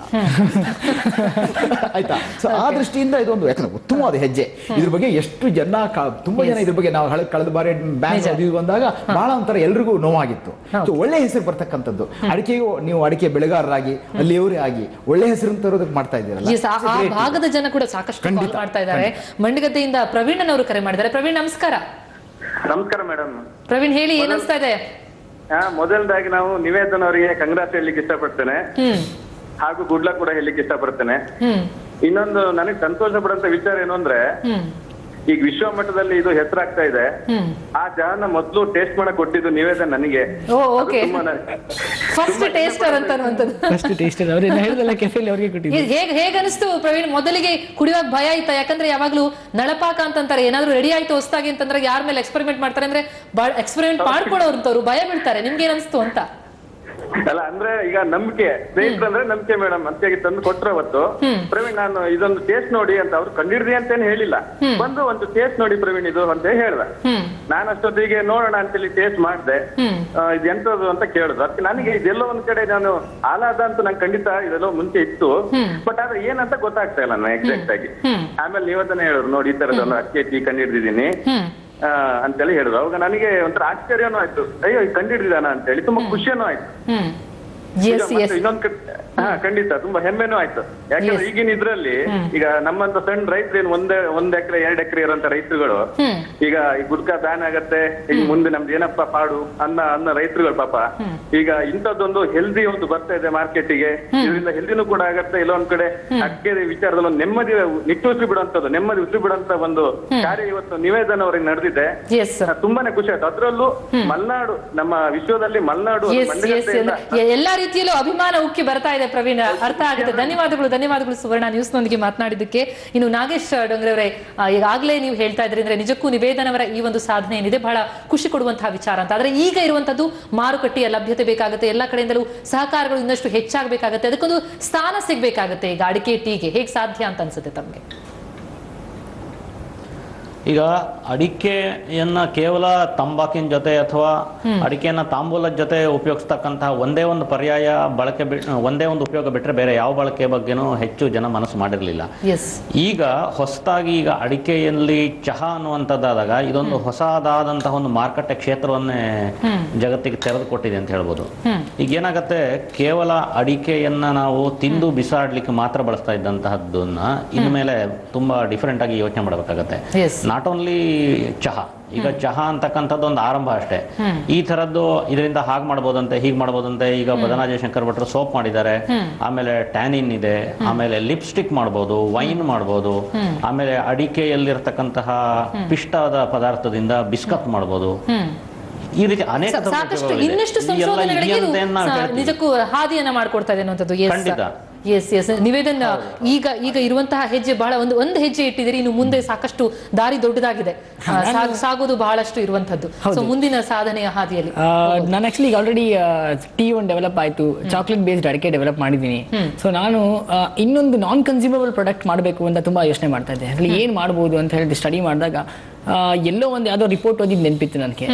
ಆಯ್ತಾ ಸೊ ಆ ದೃಷ್ಟಿಯಿಂದ ಇದೊಂದು ಯಾಕಂದ್ರೆ ಉತ್ತಮವಾದ ಹೆಜ್ಜೆ ಇದ್ರ ಬಗ್ಗೆ ಎಷ್ಟು ಜನ ಕ- ತುಂಬಾ ಜನ ಇದ್ರ ಬಗ್ಗೆ ನಾವು ಹಳೆ ಕಳೆದ ಬಾರಿ ಬ್ಯಾಂಕ್ ಅದು ಇದು ಬಂದಾಗ ಬಹಳ ಒಂಥರ ಎಲ್ರಿಗೂ ನೋವಾಗಿತ್ತು ಸೊ ಒಳ್ಳೆ ಹೆಸರು ಬರ್ತಕ್ಕಂಥದ್ದು ಅಡಿಕೆಗೂ ನೀವು ಅಡಿಕೆ ಬೆಳೆಗಾರರಾಗಿ ಅಲ್ಲಿಯವರೇ ಆಗಿ ಒಳ್ಳೆ ಹೆಸರು ತರೋದಕ್ಕೆ ಮಾಡ್ತಾ ಇದ್ದೀರಲ್ಲ Yes, ಆ- ಆ ಭಾಗದ ಜನ ಕೂಡ ಸಾಕಷ್ಟು ಕಾಲ್ ಮಾಡ್ತಾ ಇದ್ದಾರೆ ಮಂಡಗದ್ದೆಯಿಂದ ಪ್ರವೀಣನ್ ಅವರು ಕರೆ ಮಾಡಿದ್ದಾರೆ ಪ್ರವೀಣ್ ನಮಸ್ಕಾರ ನಮಸ್ಕಾರ ಮೇಡಮ್ ಪ್ರವೀಣ್ ಹೇಳಿ ಏನ್ ಅನ್ಸ್ತಾ ಇದೆ ಮೊದಲದಾಗಿ ನಾವು ನಿವೇದನ ಅವರಿಗೆ ಕಂಗ್ರಾಸ್ ಹೇಳಲಿಕ್ಕೆ ಇಷ್ಟಪಡ್ತೇನೆ ಹ್ಮ್ ಹಾಗೂ ಗುಡ್ಲ ಕೂಡ ಹೇಳಲಿಕ್ಕೆ ಇಷ್ಟಪಡ್ತೇನೆ ಹ್ಮ್ ಇನ್ನೊಂದು ನನಗೆ ಸಂತೋಷ ಪಡುವಂತ ವಿಚಾರ ಏನು ಅಂದ್ರೆ ಹ್ಮ್ ಈಗ ವಿಶ್ವ ಮಟ್ಟದಲ್ಲಿ ಇದು ಹೆಸರಾಗ್ತಾ ಇದೆ ಹ್ಮ್ ಆ ಚಹಾನ ಮೊದಲು ಟೇಸ್ಟ್ ಮಾಡಕ್ ಕೊಟ್ಟಿದ್ದು ನಿವೇದನ ನನಗೆ ಓ ಅದು ಓಕೆ ತುಂಬಾ ನ- ಫಸ್ಟ್ ಟೇಸ್ಟರ್ ಅಂತ ಅನ್ನುವಂಥದ್ದು ಫಸ್ಟ್ ಟೇಸ್ಟ್ ಅವ್ರೇನು ಹೇಳಿದಲ್ಲ ಕೆಫೆಲಿ ಅವ್ರಿಗೆ ಕೊಟ್ಟಿದ್ದು ಇದು ಹೇಗ್ ಹೇಗ್ ಅನಿಸ್ತು ಪ್ರವೀಣ್ ಮೊದಲಿಗೆ ಕುಡಿಯುವಾಗ ಭಯ ಆಯ್ತಾ ಯಾಕಂದ್ರೆ ಯಾವಾಗ್ಲೂ ನಳಪಾಕ ಅಂತಂತಾರೆ ಏನಾದ್ರೂ ರೆಡಿ ಆಯ್ತು ಹೊಸದಾಗಿ ಅಂತಂದ್ರೆ ಯಾರ ಮೇಲೆ ಎಕ್ಸ್ಪೆರಿಮೆಂಟ್ ಮಾಡ್ತಾರೆ ಅಂದ್ರೆ ಎಕ್ಸ್ಪೆರಿಮೆಂಟ್ ಮಾಡ್ಕೊಳ್ಳೋರ್ಂತವ್ರು ಭಯ ಬೀಳ್ತಾರೆ ನಿಮ್ಗೆ ಏನ್ ಅನಿಸ್ತು ಅಂತ ಅಲ್ಲ ಅಂದ್ರೆ ಈಗ ನಂಬಿಕೆ ಸ್ನೇಹಿತರು ಅಂದ್ರೆ ನಂಬಿಕೆ ಮೇಡಮ್ ಅಂತೆಯಾಗಿ ತಂದು ಕೊಟ್ರ ಅವತ್ತು ಪ್ರವೀಣ್ ನಾನು ಇದೊಂದು ಟೇಸ್ಟ್ ನೋಡಿ ಅಂತ ಅವ್ರು ಕಂಡಿಡ್ರಿ ಅಂತೇನು ಹೇಳಿಲ್ಲ ಬಂದು ಒಂದು ಟೇಸ್ಟ್ ನೋಡಿ ಪ್ರವೀಣ್ ಇದು ಅಂತ ಹೇಳ್ದ ನಾನು ಅಷ್ಟೊತ್ತಿಗೆ ನೋಡೋಣ ಅಂತೇಳಿ ಟೇಸ್ಟ್ ಮಾಡಿದೆ ಇದು ಎಂತದ್ದು ಅಂತ ಕೇಳುದು ಅದಕ್ಕೆ ನನಗೆ ಇದೆಲ್ಲೋ ಒಂದ್ ಕಡೆ ನಾನು ಆಲಾದ ಅಂತ ನಂಗೆ ಖಂಡಿತ ಇದೆಲ್ಲೋ ಮುಂಚೆ ಇತ್ತು ಬಟ್ ಆದ್ರೆ ಏನಂತ ಗೊತ್ತಾಗ್ತಾ ಇಲ್ಲ ನಾನು ಎಕ್ಸಾಕ್ಟ್ ಆಗಿ ಆಮೇಲೆ ನೀವದನ್ನ ಹೇಳಿದ್ರು ನೋಡಿ ಈ ತರದ ಒಂದು ಅಕ್ಕಿ ಟೀ ಕಂಡಿಡ್ದಿದ್ದೀನಿ ಆ, ಅಂತೇಳಿ ಹೇಳಿದ್ರು ಅವಾಗ ನನಗೆ ಒಂಥರ ಆಶ್ಚರ್ಯನೂ ಆಯ್ತು ಅಯ್ಯೋ ಇದು ಕಂಡಿಡ್ದಿದಾನ ಅಂತೇಳಿ ತುಂಬಾ ಖುಷಿಯೂ ಆಯ್ತು ಹ್ಮ್ ಈಗ ಎಸ್ ಮತ್ತೆ ಎಸ್ ಇನ್ನೊಂದ್ ಕಡೆ ಹಾ ಖಂಡಿತ ತುಂಬಾ ಹೆಮ್ಮೆನೂ ಆಯ್ತು ಯಾಕಂದ್ರೆ ಈಗಿನ ಇದ್ರಲ್ಲಿ ಈಗ ನಮ್ಮಂತ ಸಣ್ಣ ರೈತರು ಏನು ಒಂದೇ ಒಂದ್ ಎಕರೆ ಎರಡ್ ಎಕರೆ ಇರೋಂತ ರೈತರುಗಳು ಈಗ ಈ ಗುಡ್ಕಾ ಬ್ಯಾನ್ ಆಗತ್ತೆ ಈಗ ಮುಂದೆ ನಮ್ದು ಏನಪ್ಪ ಪಾಡು ಅನ್ನ ಅನ್ನ ರೈತರುಗಳು ಪಾಪ ಈಗ ಇಂಥದ್ದೊಂದು ಹೆಲ್ದಿ ಒಂದು ಬರ್ತಾ ಇದೆ ಮಾರ್ಕೆಟಿಗೆ ಇದರಿಂದ ಹೆಲ್ದಿನೂ ಕೂಡ ಆಗತ್ತೆ ಇಲ್ಲೊಂದ್ ಕಡೆ ಅಕ್ಕೆ ವಿಚಾರದಲ್ಲಿ ಒಂದು ನೆಮ್ಮದಿ ನಿಟ್ಟುಸಿರು ಬಿಡುವಂತದ್ದು ನೆಮ್ಮದಿ ಉಸಿರು ಬಿಡುವಂತ ಒಂದು ಕಾರ್ಯ ಇವತ್ತು ನಿವೇದನ ಅವರಿಗೆ ನಡೆದಿದೆ ಎಸ್ ತುಂಬಾನೇ ಖುಷಿ ಆಯ್ತು ಅದ್ರಲ್ಲೂ ಮಲ್ನಾಡು ನಮ್ಮ ವಿಶ್ವದಲ್ಲಿ ಮಲ್ನಾಡು ಅದು ಎಸ್ ಎಸ್ ಮಂಡ್ಯದಿಂದ ಎಲ್ಲಾ ರೀತಿಯಲ್ಲೂ ಅಭಿಮಾನ ಉಕ್ಕಿ ಬರ್ತಾ ಇದೆ ಪ್ರವೀಣ್ ಅರ್ಥ ಆಗುತ್ತೆ ಧನ್ಯವಾದಗಳು ಧನ್ಯವಾದಗಳು ಸುವರ್ಣ ನ್ಯೂಸ್ನೊಂದಿಗೆ ಮಾತನಾಡಿದ್ದಕ್ಕೆ ಇನ್ನು ನಾಗೇಶ್ ಡೊಂಗ್ರೆ ಅವರೇ ಆ, ಈಗಾಗಲೇ ನೀವು ಹೇಳ್ತಾ ಇದ್ರಿ ಅಂದ್ರೆ ನಿಜಕ್ಕೂ ನಿವೇದನವರ ಈ ಒಂದು ಸಾಧನೆ ಏನಿದೆ ಬಹಳ ಖುಷಿ ಕೊಡುವಂತಹ ವಿಚಾರ ಅಂತ ಆದ್ರೆ ಈಗ ಇರುವಂತದ್ದು ಮಾರುಕಟ್ಟೆಯ ಲಭ್ಯತೆ ಬೇಕಾಗುತ್ತೆ ಎಲ್ಲ ಕಡೆಯಿಂದಲೂ ಸಹಕಾರಗಳು ಇನ್ನಷ್ಟು ಹೆಚ್ಚಾಗಬೇಕಾಗುತ್ತೆ ಅದಕ್ಕೊಂದು ಸ್ಥಾನ ಸಿಗ್ಬೇಕಾಗುತ್ತೆ ಈಗ ಅಡಿಕೆ ಟೀಗೆ ಹೇಗೆ ಸಾಧ್ಯ ಅಂತ ಅನ್ಸುತ್ತೆ ತಮಗೆ ಈಗ ಅಡಿಕೆಯನ್ನ ಕೇವಲ ತಂಬಾಕಿನ ಜೊತೆ ಅಥವಾ ಅಡಿಕೆಯನ್ನ ತಾಂಬೂಲದ ಜೊತೆ ಉಪಯೋಗಿಸ್ತಕ್ಕಂತಹ ಒಂದೇ ಒಂದು ಪರ್ಯಾಯ ಬಳಕೆ ಬಿ ಒಂದೇ ಒಂದು ಉಪಯೋಗ ಬಿಟ್ಟರೆ ಬೇರೆ ಯಾವ ಬಳಕೆ ಬಗ್ಗೆನೂ ಹೆಚ್ಚು ಜನ ಮನಸ್ಸು ಮಾಡಿರಲಿಲ್ಲ ಎಸ್ ಈಗ ಹೊಸದಾಗಿ ಈಗ ಅಡಿಕೆಯಲ್ಲಿ ಚಹಾ ಅನ್ನುವಂಥದ್ದಾದಾಗ ಇದೊಂದು ಹೊಸದಾದಂತಹ ಒಂದು ಮಾರುಕಟ್ಟೆ ಕ್ಷೇತ್ರವನ್ನೇ ಜಗತ್ತಿಗೆ ತೆರೆದು ಕೊಟ್ಟಿದೆ ಅಂತ ಹೇಳ್ಬೋದು ಈಗ ಏನಾಗತ್ತೆ ಕೇವಲ ಅಡಿಕೆಯನ್ನ ನಾವು ತಿಂದು ಬಿಸಾಡ್ಲಿಕ್ಕೆ ಮಾತ್ರ ಬಳಸ್ತಾ ಇದ್ದಂತಹದ್ದನ್ನ ಇನ್ಮೇಲೆ ತುಂಬಾ ಡಿಫರೆಂಟ್ ಆಗಿ ಯೋಚನೆ ಮಾಡಬೇಕಾಗತ್ತೆ Yes. ನಾಟ್ ಓನ್ಲಿ ಚಹಾ ಈಗ ಚಹಾ ಅಂತಕ್ಕಂಥದ್ದು ಒಂದು ಆರಂಭ ಅಷ್ಟೇ ಈ ತರದ್ದು ಇದರಿಂದ ಹಾಗೆ ಮಾಡ್ಬೋದಂತೆ ಹೀಗೆ ಮಾಡ್ಬೋದಂತೆ ಈಗ ಬದನಾಜಯ ಶಂಕರ್ ಭಟ್ರು ಸೋಪ್ ಮಾಡಿದ್ದಾರೆ ಆಮೇಲೆ ಟ್ಯಾನಿನ್ ಇದೆ ಆಮೇಲೆ ಲಿಪ್ಸ್ಟಿಕ್ ಮಾಡ್ಬೋದು ವೈನ್ ಮಾಡ್ಬೋದು ಆಮೇಲೆ ಅಡಿಕೆಯಲ್ಲಿರ್ತಕ್ಕಂತಹ ಪಿಷ್ಟದ ಪದಾರ್ಥದಿಂದ ಬಿಸ್ಕತ್ ಮಾಡ್ಬೋದು ಈ ರೀತಿ ಅನೇಕ ಸಾ- ಥರದ ಸಾಕಷ್ಟು ಉಪಯೋಗಗಳಿದೆ. ಇನ್ನಷ್ಟು ಈ ಎಲ್ಲ ಸಂಶೋಧನೆಗಳಿಗೆ ಇದು ಇದೆಯಂತ ಏನ್ ನಾವು ಸಾ- ಹೇಳ್ತೀವಿ? ನಿಜಕ್ಕೂ ಹಾದಿಯನ್ನ ಮಾಡ್ಕೊಡ್ತಾ ಇದೆ ಅನ್ನುವಂಥದ್ದು ಎಸ್ ಖಂಡಿತ. ಎಸ್ ಎಸ್ ನಿವೇದನ್ ಈಗ ಈಗ ಇರುವಂತಹ ಹೆಜ್ಜೆ ಬಹಳ ಒಂದು ಒಂದು ಹೆಜ್ಜೆ ಇಟ್ಟಿದ್ದೀರಿ ಇನ್ನು ಮುಂದೆ ಸಾಕಷ್ಟು ದಾರಿ ದೊಡ್ಡದಾಗಿದೆ ಆ, ಸಾಗ್- ಸಾಗೋದು ಬಹಳಷ್ಟು ಇರುವಂತದ್ದು ಸೊ ಮುಂದಿನ ಸಾಧನೆಯ ಹಾದಿಯಲ್ಲಿ ನಾನು ಆಕ್ಚುಲಿ ಈಗ ಆಲ್ರೆಡಿ ಟೀ ಒಂದು ಡೆವಲಪ್ ಆಯಿತು ಚಾಕ್ಲೇಟ್ ಬೇಸ್ಡ್ ಅಡಿಕೆ ಡೆವಲಪ್ ಮಾಡಿದ್ದೀನಿ ಸೊ ನಾನು ಆ, ಇನ್ನೊಂದು ನಾನ್ ಕನ್ಸ್ಯೂಮಬಲ್ ಪ್ರಾಡಕ್ಟ್ ಮಾಡಬೇಕು ಅಂತ ತುಂಬಾ ಯೋಚನೆ ಮಾಡ್ತಾ ಇದ್ದೆ ಅಲ್ಲಿ ಏನು ಮಾಡ್ಬೋದು ಅಂತ ಹೇಳಿ ಸ್ಟಡಿ ಮಾಡಿದಾಗ ಆ, ಎಲ್ಲೋ ಒಂದು ಯಾವುದೋ ರಿಪೋರ್ಟ್ ಓದಿದ್ದು ನೆನಪಿತ್ತು ನನಗೆ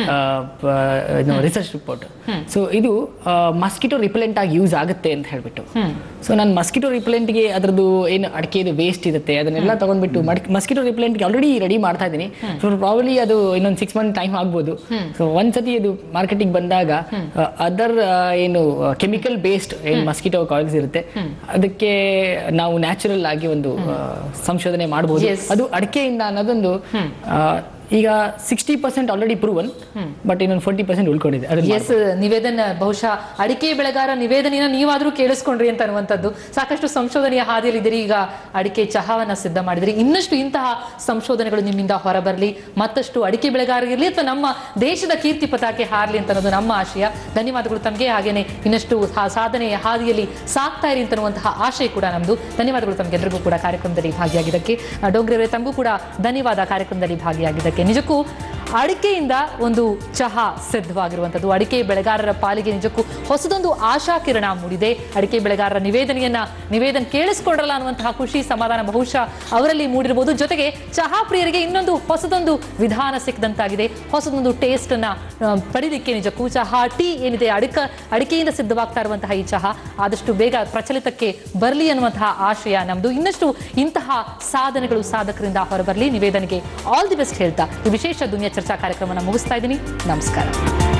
ರಿಸರ್ಚ್ ರಿಪೋರ್ಟ್ ಸೊ ಇದು ಮಸ್ಕಿಟೋ ರಿಪಲೆಂಟ್ ಆಗಿ ಯೂಸ್ ಆಗುತ್ತೆ ಅಂತ ಹೇಳ್ಬಿಟ್ಟು ಸೊ ನಾನು ಮಸ್ಕಿಟೋ ರಿಪಲೆಂಟ್ಗೆ ಅದರದ್ದು ಏನು ಅಡಿಕೆದು ವೇಸ್ಟ್ ಇರುತ್ತೆ ಅದನ್ನೆಲ್ಲ ತಗೊಂಡ್ಬಿಟ್ಟು ಮಸ್ಕಿಟೋ ರಿಪಲೆಂಟ್ಗೆ ಆಲ್ರೆಡಿ ರೆಡಿ ಮಾಡ್ತಾ ಇದ್ದೀನಿ ಸೊ ಪ್ರಾಬಲಿ ಅದು ಇನ್ನೊಂದು ಸಿಕ್ಸ್ ಮಂತ್ ಟೈಮ್ ಆಗ್ಬೋದು ಸೊ ಒಂದ್ಸತಿ ಅದು ಮಾರ್ಕೆಟಿಗೆ ಬಂದಾಗ ಅದರ್ ಏನು ಕೆಮಿಕಲ್ ಬೇಸ್ಡ್ ಏನು ಮಸ್ಕಿಟೋ ಕಾಯಿಲ್ಸ್ ಇರುತ್ತೆ ಅದಕ್ಕೆ ನಾವು ನ್ಯಾಚುರಲ್ ಆಗಿ ಒಂದು ಆ, ಸಂಶೋಧನೆ ಮಾಡಬಹುದು Yes. ಅದು ಅಡಿಕೆಯಿಂದ ಅನ್ನೋದೊಂದು ಆ, ಈಗ sixty percent already proven but ಇನ್ನೊಂದು ಫೋರ್ಟಿ ಪರ್ಸೆಂಟ್ ಉಳ್ಕೊಂಡಿದೆ ಅದನ್ನ ಎಸ್ ನಿವೇದನ ಬಹುಶಃ ಅಡಿಕೆ ಬೆಳೆಗಾರ ನಿವೇದನೆನ ನೀವಾದ್ರೂ ಕೇಳಿಸ್ಕೊಂಡ್ರಿ ಅಂತ ಅನ್ನುವಂಥದ್ದು ಸಾಕಷ್ಟು ಸಂಶೋಧನೆಯ ಹಾದಿಯಲ್ಲಿದ್ದೀರಿ ಈಗ ಅಡಿಕೆ ಚಹಾವನ್ನ ಸಿದ್ಧ ಮಾಡಿದ್ರಿ ಇನ್ನಷ್ಟು ಇಂತಹ ಸಂಶೋಧನೆಗಳು ನಿಮ್ಮಿಂದ ಹೊರಬರಲಿ ಮತ್ತಷ್ಟು ಅಡಿಕೆ ಬೆಳೆಗಾರರಿರಲಿ ಅಥವಾ ನಮ್ಮ ದೇಶದ ಕೀರ್ತಿ ಪತಾಕೆ ಹಾರಲಿ ಅಂತ ಅನ್ನೋದು ನಮ್ಮ ಆಶಯ ಧನ್ಯವಾದಗಳು ತಮಗೆ ಹಾಗೇನೆ ಇನ್ನಷ್ಟು ಆ ಸಾಧನೆಯ ಹಾದಿಯಲ್ಲಿ ಸಾಕ್ತಾ ಇರಿ ಅಂತನ್ನುವಂತಹ ಆಶಯ ಕೂಡ ನಮ್ದು ಧನ್ಯವಾದಗಳು ತಮಗೆಲ್ಲರಿಗೂ ಕೂಡ ಕಾರ್ಯಕ್ರಮದಲ್ಲಿ ಭಾಗಿಯಾಗಿದ್ದಕ್ಕೆ ಆ, ಡೋಂಗ್ರೆ ಅವರೇ ತಮಗೂ ಕೂಡ ಧನ್ಯವಾದ ಕಾರ್ಯಕ್ರಮದಲ್ಲಿ ಭಾಗಿಯಾಗಿದ್ದಕ್ಕೆ ನಿಜಕ್ಕೂ ಅಡಿಕೆಯಿಂದ ಒಂದು ಚಹಾ ಸಿದ್ಧವಾಗಿರುವಂಥದ್ದು ಅಡಿಕೆ ಬೆಳೆಗಾರರ ಪಾಲಿಗೆ ನಿಜಕ್ಕೂ ಹೊಸದೊಂದು ಆಶಾಕಿರಣ ಮೂಡಿದೆ ಅಡಿಕೆ ಬೆಳೆಗಾರರ ನಿವೇದನೆಯನ್ನ ನಿವೇದನೆ ಕೇಳಿಸ್ಕೊಂಡ್ರಲ್ಲ ಅನ್ನುವಂತಹ ಖುಷಿ ಸಮಾಧಾನ ಬಹುಶಃ ಅವರಲ್ಲಿ ಮೂಡಿರಬಹುದು ಜೊತೆಗೆ ಚಹಾ ಪ್ರಿಯರಿಗೆ ಇನ್ನೊಂದು ಹೊಸದೊಂದು ವಿಧಾನ ಸಿಕ್ಕದಂತಾಗಿದೆ ಹೊಸದೊಂದು ಟೇಸ್ಟ್ ಅನ್ನ ಆ, ಪಡಿಲಿಕ್ಕೆ ನಿಜಕ್ಕೂ ಚಹಾ ಟೀ ಏನಿದೆ ಅಡಿಕ ಅಡಿಕೆಯಿಂದ ಸಿದ್ಧವಾಗ್ತಾ ಇರುವಂತಹ ಈ ಚಹಾ ಆದಷ್ಟು ಬೇಗ ಪ್ರಚಲಿತಕ್ಕೆ ಬರಲಿ ಅನ್ನುವಂತಹ ಆಶಯ ನಮ್ದು ಇನ್ನಷ್ಟು ಇಂತಹ ಸಾಧನೆಗಳು ಸಾಧಕರಿಂದ ಹೊರಬರಲಿ ನಿವೇದನೆಗೆ ಆಲ್ ದಿ ಬೆಸ್ಟ್ ಹೇಳ್ತಾ ಈ ವಿಶೇಷ ದುನಿಯಾ ಚರ್ಚಾ ಕಾರ್ಯಕ್ರಮನ ಮುಗಿಸ್ತಾ ಇದ್ದೀನಿ ನಮಸ್ಕಾರ